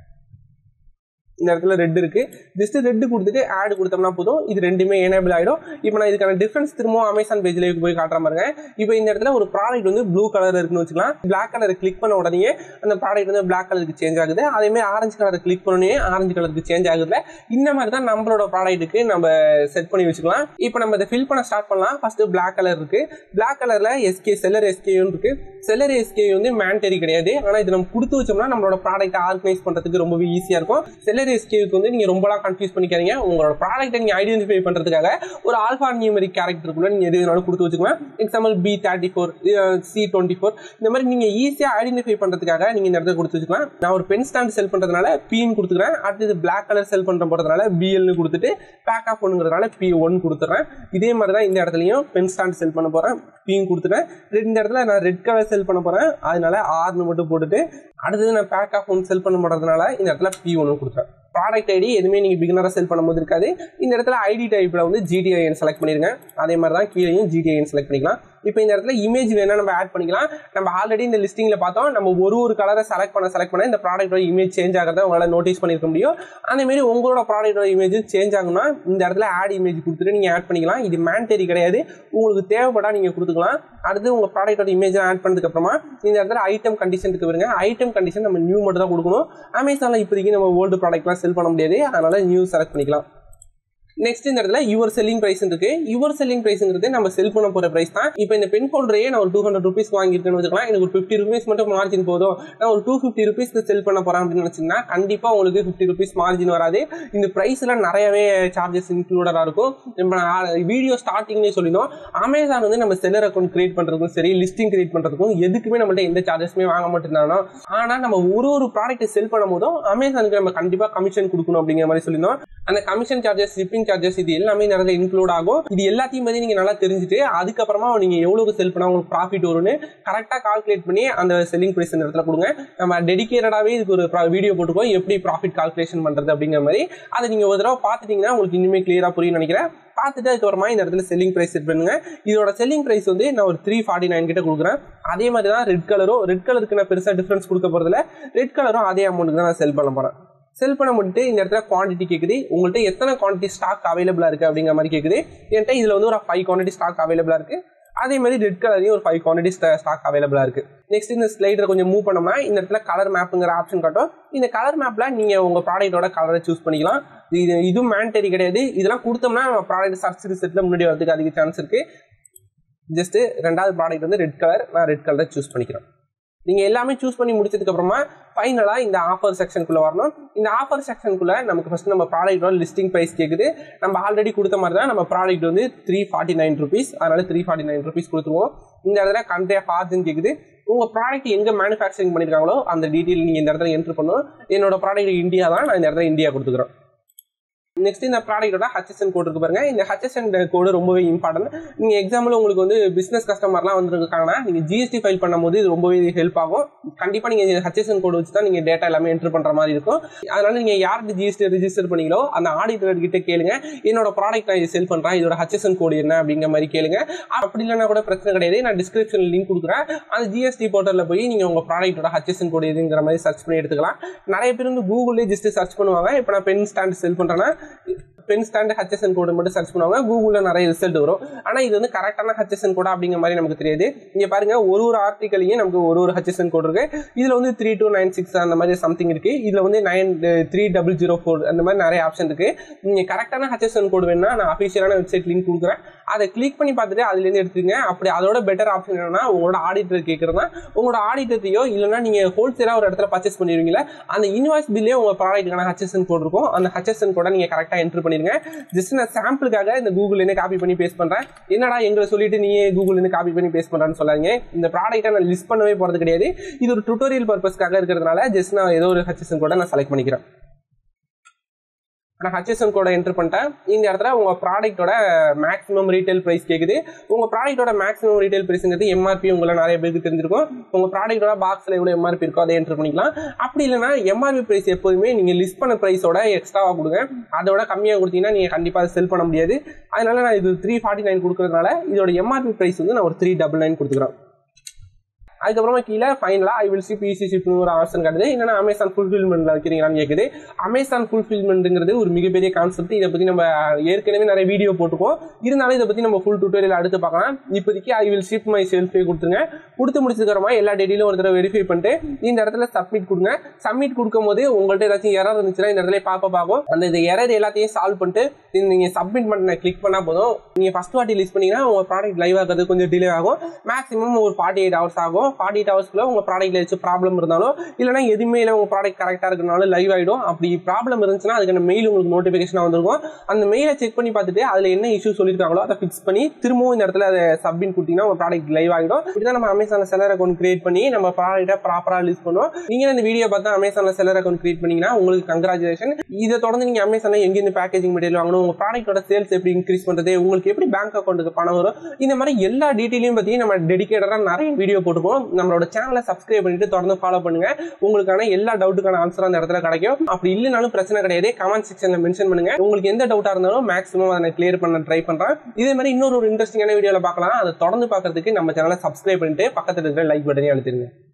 Speaker 1: இந்த இடத்துல ரெட் இருக்கு ஜஸ்ட் ரெட் கொடுத்துட்டு ஆட் கொடுத்தோம்னா போதும் இது ரெண்டுமே எனேபிள் ஆகிடும் இப்போ நான் இதுக்கான டிஃபரன்ஸ் திரும்பவும் அமேசான் பேஜ்ல போய் காட்டுற பாருங்க இப்போ இந்த இடத்துல ஒரு ப்ராடக்ட் வந்து ப்ளூ கலர் இருக்குன்னு வச்சுக்கலாம் பிளாக் கலரை கிளிக் பண்ண உடனே அந்த ப்ராடக்ட் வந்து பிளாக் கலருக்கு சேஞ்ச் ஆகுது அதே மாதிரி ஆரஞ்சு கலரை கிளிக் பண்ணனே ஆரஞ்சு கலருக்கு சேஞ்ச் ஆகுதுல இந்த மாதிரி தான் நம்மளோட ப்ராடக்ட்டுக்கு நம்ம செட் பண்ணி வச்சுக்கலாம் இப்போ நம்ம இதை ஃபில் பண்ண ஸ்டார்ட் பண்ணலாம் ஃபர்ஸ்ட் பிளாக் கலர் இருக்கு பிளாக் கலர்ல எஸ்கே செல்லர் எஸ்கேயும் இருக்கு செல்லர் எஸ்கே வந்து மேண்டரி கிடையாது ஆனால் இது நம்ம கொடுத்து வச்சோம்னா நம்மளோட ப்ராடக்ட் ஆர்கனைஸ் பண்றதுக்கு ரொம்பவே ஈஸியா இருக்கும் செல்லர் எஸ்கேவுக்கு வந்து நீங்க ரொம்பலாம் கன்ஃபியூஸ் பண்ணிக்காதீங்க உங்களோட ப்ராடக்ட்டை நீங்க ஐடென்டிஃபை பண்றதுக்காக ஒரு ஆல்ஃபா நியூமரிக் கேரக்டருக்குள்ள நீங்க எது வேணாலும் கொடுத்து வச்சுக்கலாம் example B thirty four C twenty four இந்த மாதிரி நீங்க ஈஸியா ஐடென்டிஃபை பண்றதுக்காக நீங்க இந்த இடத்துல கொடுத்து வச்சுக்கலாம் நான் ஒரு பென் ஸ்டாண்ட் செல் பண்றதுனால பின்னு கொடுத்துக்கிறேன் அடுத்தது பிளாக் கலர் செல் பண்ற போறதுனால பிஎல்னு கொடுத்துட்டு பேக் ஆஃப் ஒன்னுங்கிறதுனால பி ஒன் கொடுத்துறேன் இதே மாதிரி தான் இந்த இடத்துலையும் பென் ஸ்டாண்ட் செல் பண்ண போறேன் பின்னு கொடுத்துட்டேன் இந்த இடத்துல நான் ரெட் கலர் செல் பண்ண போறேன் அதனால ஆர்னு மட்டும் போட்டுட்டு அடுத்தது நான் பேக் ஆஃப் ஒன் செல் பண்ண போறதுனால இந்த இடத்துல பி ஒன்று கொடுத்துறேன் ப்ராடக்ட் ஐடி எதுவுமே நீங்கள் பிகினராக செல் பண்ணும்போது இருக்காது இந்த இடத்துல ஐடி டைப்பில் வந்து ஜிடிஐஎன் செலக்ட் பண்ணிருங்க அதே மாதிரி தான் கீழேயும் ஜிடிஐஎன் செலக்ட் பண்ணிக்கலாம் இப்போ இந்த இடத்துல இமேஜ் வேணா நம்ம ஆட் பண்ணிக்கலாம் நம்ம ஆல்ரெடி இந்த லிஸ்டிங்கில் பார்த்தோம் நம்ம ஒரு ஒரு கலரை செலக்ட் பண்ண செலக்ட் பண்ண இந்த ப்ராடக்டோட இமேஜ் சேஞ்ச் ஆகிறத உங்களால் நோட்டீஸ் பண்ணிருக்க முடியும் அதே மாதிரி உங்களோட ப்ராடக்டோட இமேஜ் சேஞ்ச் ஆகும்னா இந்த இடத்துல ஆட் இமேஜ் கொடுத்துட்டு நீங்கள் ஆட் பண்ணிக்கலாம் இது மேண்டரி கிடையாது உங்களுக்கு தேவைப்பட்டா நீங்கள் கொடுத்துக்கலாம் அடுத்து உங்கள் ப்ராடக்டோட இமேஜ் ஆட் பண்ணதுக்கு அப்புறமா இந்த இடத்துல ஐட்டம் கண்டிஷனுக்கு வருங்க ஐட்டம் கண்டிஷன் நம்ம நியூ மட்டும் தான் கொடுக்கணும் அமேசானில் இப்போதைக்கு நம்ம ஓல்டு ப்ராடக்ட்லாம் செல் பண்ண முடியாது அதனால நியூ செலக்ட் பண்ணிக்கலாம் நெக்ஸ்ட் இந்த இடத்துல யுவர் செல்லிங் பிரைஸ் இருக்கு யுவர் செல்லிங் பிரைஸ்ங்கிறது நம்ம செல் பண்ண போற பிரைஸ் தான் இப்போ இந்த பென் ஹோல்டரையே நான் ஒரு டூ ஹண்ட்ரட் ருபீஸ் வாங்கியிருக்கேன்னு வச்சுக்கலாம் எனக்கு ஒரு ஃபிஃப்டி ருபீஸ் மட்டும் மார்ஜின் போதும் நான் ஒரு டூ ஃபிஃப்டி ருபீஸ்க்கு செல் பண்ண போறேன் அப்படின்னு நினைச்சீங்கன்னா கண்டிப்பா உங்களுக்கு ஃபிஃப்டி ருபீஸ் மார்ஜின் வராது இந்த பிரைஸ்ல நிறையவே சார்ஜஸ் இன்க்ளூடடா இருக்கும் இப்போ நான் வீடியோ ஸ்டார்டிங்லேயே சொல்லியிருந்தோம் அமேசான் வந்து நம்ம செல்லர் அக்கௌண்ட் கிரியேட் பண்றதுக்கும் சரி லிஸ்டிங் கிரியேட் பண்றதுக்கும் எதுக்குமே நம்மள்ட்ட எந்த சார்ஜஸுமே வாங்க மாட்டேங்கிறானோ ஆனா நம்ம ஒரு ஒரு ப்ராடக்ட் செல் பண்ணும் போதும் அமேசானுக்கு நம்ம கண்டிப்பா கமிஷன் கொடுக்கணும் அப்படிங்கிற மாதிரி சொல்லியிருந்தோம் அந்த கமிஷன் சார்ஜஸ் ஷிப்பிங் சார்ஜஸ் இது எல்லாமே நிறைய இன்க்ளூட் ஆகும் இது எல்லாத்தையும் பத்தி நீங்க நல்லா தெரிஞ்சுட்டு அதுக்கப்புறமா நீங்க எவ்வளவு செல் பண்ணா உங்களுக்கு ப்ராஃபிட் வரும்னு கரெக்டா கால்குலேட் பண்ணி அந்த செல்லிங் பிரைஸ் இந்த இடத்துல கொடுங்க நம்ம டெடிக்கேட்டடாவே இதுக்கு ஒரு வீடியோ போட்டுக்கோ எப்படி ப்ராஃபிட் கால்குலேஷன் பண்றது அப்படிங்கிற மாதிரி அதை நீங்க ஒரு தடவை பார்த்துட்டீங்கன்னா உங்களுக்கு இன்னுமே கிளியரா புரியும் நினைக்கிறேன் பார்த்துட்டு அதுக்கப்புறமா இந்த இடத்துல செல்லிங் ப்ரைஸ் செட் பண்ணுங்க இதோட செல்லிங் ப்ரைஸ் வந்து நான் ஒரு த்ரீ ஃபார்ட்டி நைன் கிட்ட கொடுக்குறேன் அதே மாதிரி தான் ரெட் கலரும் ரெட் கலருக்கு நான் பெருசாக டிஃப்ரென்ஸ் கொடுக்க போகிறதுல ரெட் கலரும் அதே அமௌண்ட்டுக்கு தான் நான் செல் பண்ண போகிறேன் செல் பண்ண முடிட்டு இந்த இடத்துல குவான்டிட்டி கேட்குது உங்கள்கிட்ட எத்தனை குவான்டிட்டி ஸ்டாக் அவைலபிளாக இருக்குது அப்படிங்கிற மாதிரி கேட்குது என்கிட்ட இதில் வந்து ஒரு ஃபைவ் குவான்டிட்டி ஸ்டாக் அவைலபிளாக இருக்குது அதே மாதிரி ரெட் கலர்லையும் ஒரு ஃபைவ் குவான்டிட்டி ஸ்டாக் அவைலபிளாக இருக்குது நெக்ஸ்ட் இந்த ஸ்லைடரை கொஞ்சம் மூவ் பண்ணோம்னா இந்த இடத்துல கலர் மேப்புங்கிற ஆப்ஷன் காட்டும் இந்த கலர் மேப்பில் நீங்கள் உங்கள் ப்ராடக்ட்டோட கலரை சூஸ் பண்ணிக்கலாம் இது இதுவும் மேண்டரி கிடையாது இதெல்லாம் கொடுத்தோம்னா நம்ம ப்ராடக்ட் சர்ச் ரிசல்ட்டில் முன்னாடி வரதுக்கு அதிக சான்ஸ் இருக்குது ஜஸ்ட்டு ரெண்டாவது ப்ராடக்ட் வந்து ரெட் கலர் நான் ரெட் கலரை சூஸ் பண்ணிக்கிறேன் நீங்கள் எல்லாமே சூஸ் பண்ணி முடிச்சதுக்கு அப்புறமா ஃபைனலாக இந்த ஆஃபர் செக்ஷனுக்குள்ளே வரணும் இந்த ஆஃபர் செக்ஷனுக்குள்ளே நமக்கு ஃபஸ்ட் நம்ம ப்ராடக்ட்டோட லிஸ்டிங் ப்ரைஸ் கேட்குது நம்ம ஆல்ரெடி கொடுத்த மாதிரி தான் நம்ம ப்ராடக்ட் வந்து த்ரீ ஃபார்ட்டி நைன் ருபீஸ் அதனால த்ரீ ஃபார்ட்டி நைன் ருபீஸ் கொடுத்துருவோம் இந்த இடத்துல கண்ட்ரி ஆஃப் ஆர்ஜின் கேட்குது உங்கள் ப்ராடக்ட் எங்கே மேனுஃபேக்சரிங் பண்ணியிருக்காங்களோ அந்த டீட்டெயில் நீங்கள் இந்த இடத்துல என்ட்ரு பண்ணணும் என்னோட ப்ராடக்ட் இந்தியா தான் நான் இந்த இடத்துல இந்தியா கொடுத்துக்கிறேன் நெக்ஸ்ட் இந்த ப்ராடக்ட்டோட ஹச்எஸ்என் கோட் இருக்கு பாருங்க இந்த ஹச்எஸ்என் கோடு ரொம்பவே இம்பார்ட்டன்ட் நீங்க எக்ஸாம்பிள் உங்களுக்கு வந்து பிசினஸ் கஸ்டமர்லாம் வந்துருக்காங்கன்னா நீங்க ஜிஎஸ்டி ஃபைல் பண்ணும்போது இது ரொம்பவே ஹெல்ப் ஆகும் கண்டிப்பா நீங்க ஹச்எஸ்என் கோடு வச்சு தான் நீங்க டேட்டா எல்லாமே என்டர் பண்ற மாதிரி இருக்கும் அதனால நீங்க யாருக்கு ஜிஎஸ்டி ரெஜிஸ்டர் பண்ணீங்களோ அந்த ஆடிட்டர் கிட்ட கேளுங்க என்னோட ப்ராடக்ட் நான் இது செல் பண்றேன் இதோட ஹச்எஸ்என் கோடு என்ன அப்படிங்கிற மாதிரி கேளுங்க அப்படி இல்லைன்னா கூட பிரச்சனை கிடையாது நான் டிஸ்கிரிப்ஷன் லிங்க் கொடுக்குறேன் அந்த ஜிஎஸ்டி போர்ட்டலில் போய் நீங்க உங்க ப்ராடக்ட்டோட ஹச்எஸ்என் கோடு எதுங்கிற மாதிரி சர்ச் பண்ணி எடுத்துக்கலாம் நிறைய பேர் வந்து கூகுள்லேயே ஜஸ்ட் சர்ச் பண்ணுவாங்க இப்போ நான் பென் ஸ்டாண்ட் செல் பண்றேன்னா பென் ஸ்டாண்ட் ஹச்எஸ்என் கோடு மட்டும் சர்ச் பண்ணுவாங்க கூகுளில் நிறைய ரிசல்ட் வரும் ஆனால் இது வந்து கரெக்டான ஹச்எஸ்என் கோடா அப்படிங்கிற மாதிரி நமக்கு தெரியாது இங்கே பாருங்க ஒரு ஒரு ஆர்டிக்கலையும் நமக்கு ஒரு ஒரு ஹச்எஸ்என் கோடு இருக்கு இதில் வந்து த்ரீ டூ நைன் சிக்ஸ் அந்த மாதிரி சம்திங் இருக்கு இதில் வந்து nine three double zero four அந்த மாதிரி நிறைய ஆப்ஷன் இருக்கு நீங்கள் கரெக்டான ஹச்எஸ்என் கோடு வேணும்னா நான் அஃபிஷியலான வெப்சைட் லிங்க் கொடுக்குறேன் அதை கிளிக் பண்ணி பார்த்துட்டு அதுலேருந்து எடுத்துங்க அப்படி அதோட பெட்டர் ஆப்ஷன் என்னன்னா உங்களோட ஆடிட்டர் கேட்குறதா உங்களோட ஆடிட்டர்த்தையோ இல்லைன்னா நீங்கள் ஹோல்சேலாக ஒரு இடத்துல பர்ச்சேஸ் பண்ணிடுவீங்களா அந்த இன்வாய்ஸ் பில்லே உங்கள் ப்ராடக்ட்டுக்கான ஹச்எஸ்என் கோட் இருக்கும் அந்த ஹச்எஸ்என் கோடை நீங்கள் கரெக்டாக என்ட்ரு பண்ணிடுங்க ஜஸ்ட் நான் சாம்பிளுக்காக இந்த கூகுள்லேருந்து காப்பி பண்ணி பேஸ்ட் பண்ணுறேன் என்னடா எங்களை சொல்லிட்டு நீயே கூகுள்லேருந்து காப்பி பண்ணி பேஸ்ட் பண்ணுறான்னு சொல்லாங்க இந்த ப்ராடக்ட்டை நான் லிஸ்ட் பண்ணவே போகிறது கிடையாது இது ஒரு டுட்டோரியல் பர்பஸ்க்காக இருக்கிறதுனால ஜஸ்ட் நான் ஏதோ ஒரு ஹச்எஸ்என் கோடை நான் செலக்ட் பண்ணிக்கிறேன் நான் ஹச்எஸ்என் கோடை என்ட்ரு பண்ணிட்டேன் இந்த இடத்துல உங்கள் ப்ராடக்ட்டோட மேக்ஸிமம் ரீட்டைல் ப்ரைஸ் கேட்குது உங்கள் ப்ராடக்ட்டோட மேக்ஸிமம் ரீட்டைல் ப்ரைஸுங்கிறது எம்ஆர்பி உங்களை நிறைய பேருக்கு தெரிஞ்சிருக்கும் உங்கள் ப்ராடக்ட்டோட பாக்ஸில் எவ்வளோ எம்ஆர்பி இருக்கோ அதை என்ட்ரு பண்ணிக்கலாம் அப்படி இல்லைனா எம்ஆர்பி ப்ரைஸ் எப்போதுமே நீங்கள் லிஸ்ட் பண்ண ப்ரைஸோட எக்ஸ்ட்ராவாக கொடுங்க அதோட கம்மியாக கொடுத்தீங்கன்னா நீங்கள் கண்டிப்பாக செல் பண்ண முடியாது அதனால நான் இது த்ரீ ஃபார்ட்டி நைன் கொடுக்கறதுனால இதோட எம்ஆர்பி ப்ரைஸ் வந்து நான் ஒரு த்ரீ டபுள் நைன் கொடுத்துக்கிறேன் அதுக்கப்புறமா கீழே ஃபைனலாக ஐ வில் ஷிப் ஈஸி ஷிப்னு ஒரு ஆப்ஷன் காட்டுது என்னன்னா அமேசான் ஃபுல்ஃபில்மெண்ட்டில் இருக்கிறீங்களான்னு கேட்குது அமேசான் ஃபுல்ஃபில்மெண்ட்டுங்கிறது ஒரு மிகப்பெரிய கான்செப்ட் இதை பற்றி நம்ம ஏற்கனவே நிறைய வீடியோ போட்டுக்கோம் இருந்தாலும் இதை பற்றி நம்ம ஃபுல் டூட்டோரியல் அடுத்து பார்க்கலாம் இப்போதைக்கு ஐ வில் ஷிப் மை செல்ஃபே கொடுத்துருங்க கொடுத்து முடிச்சதுக்கப்புறமா எல்லா டேட்டிலும் ஒரு தடவை வெரிஃபை பண்ணிட்டு இந்த இடத்துல சப்மிட் கொடுங்க சப்மிட் கொடுக்கும் போது உங்கள்கிட்ட ஏதாச்சும் எரர் இருந்துச்சுன்னா இந்த இடத்துல பார்ப்ப பார்க்கும் அந்த இந்த எரர் எல்லாத்தையும் சால்வ் பண்ணிட்டு நீங்கள் சப்மிட் பண்ண கிளிக் பண்ணால் போதும் நீங்கள் ஃபஸ்ட் வாட்டி லிஸ்ட் பண்ணீங்கன்னா உங்கள் ப்ராடக்ட் லைவ் ஆகிறது கொஞ்சம் டிலே ஆகும் மேக்ஸிமம் ஒரு ஃபார்ட்டி எயிட் ஹவர்ஸ் ஆகும் ஃபார்ட்டி எயிட் ஹவர்ஸ்க்குள்ள உங்கள் ப்ராடக்ட்ல ஏதாச்சும் ப்ராப்ளம் இருந்தாலும் இல்லைனா எதுவுமே இல்லை உங்கள் ப்ராடக்ட் கரெக்டாக இருக்கனாலும் லைவ் ஆகிடும் அப்படி ப்ராப்ளம் இருந்துச்சுன்னா அதுக்கான மெயில் உங்களுக்கு நோட்டிஃபிகேஷனாக வந்திருக்கும் அந்த மெயிலை செக் பண்ணி பார்த்துட்டு அதில் என்ன இஷ்யூ சொல்லியிருக்காங்களோ அதை ஃபிக்ஸ் பண்ணி திரும்பவும் இந்த இடத்துல அதை சப்மிட் கொடுத்தீங்கன்னா உங்கள் ப்ராடக்ட் லைவ் ஆகிடும் இப்படி தான் நம்ம அமேசானில் செல்லர் அக்கௌண்ட் கிரியேட் பண்ணி நம்ம ப்ராடக்ட்டை ப்ராப்பராக லிஸ்ட் பண்ணுவோம் நீங்கள் இந்த வீடியோ பார்த்தா அமேசானில் செல்லர் அக்கௌண்ட் கிரியேட் பண்ணீங்கன்னா உங்களுக்கு கங்க்ராச்சுலேஷன் இதை தொடர்ந்து நீங்கள் அமேசானில் எங்கேருந்து பேக்கேஜிங் மெட்டீரியல் வாங்கணும் உங்கள் ப்ராடக்ட்டோட சேல்ஸ் எப்படி இன்க்ரீஸ் பண்ணுறது உங்களுக்கு எப்படி பேங்க் அக்கௌண்ட்டுக்கு பணம் வரும் இந்த மாதிரி எல்லா டீட்டெயிலையும் பற்றி நம்ம டெடிக்கேட்டடாக நிறைய வீடியோ போட்டுருக்கோம் நம்மளோட சேனலை சப்ஸ்கிரைப் பண்ணிட்டு தொடர்ந்து ஃபாலோ பண்ணுங்க உங்களுக்கான எல்லா டவுட்டுக்கான ஆன்சர் அந்த இடத்துல கிடைக்கும் அப்படி இல்லைனாலும் பிரச்சனை கிடையாது கமெண்ட் செக்ஷன்ல மென்ஷன் பண்ணுங்க உங்களுக்கு எந்த டவுட்டா இருந்தாலும் மேக்ஸிமம் அதை நான் கிளியர் பண்ண ட்ரை பண்றேன் இதே மாதிரி இன்னொரு ஒரு இன்ட்ரெஸ்டிங்கான வீடியோல பார்க்கலாம் அதை தொடர்ந்து பார்க்கறதுக்கு நம்ம சேனலை சப்ஸ்கிரைப் பண்ணிட்டு பக்கத்துல இருக்கிற லைக் பட்டனையும் அழுத்திருங்க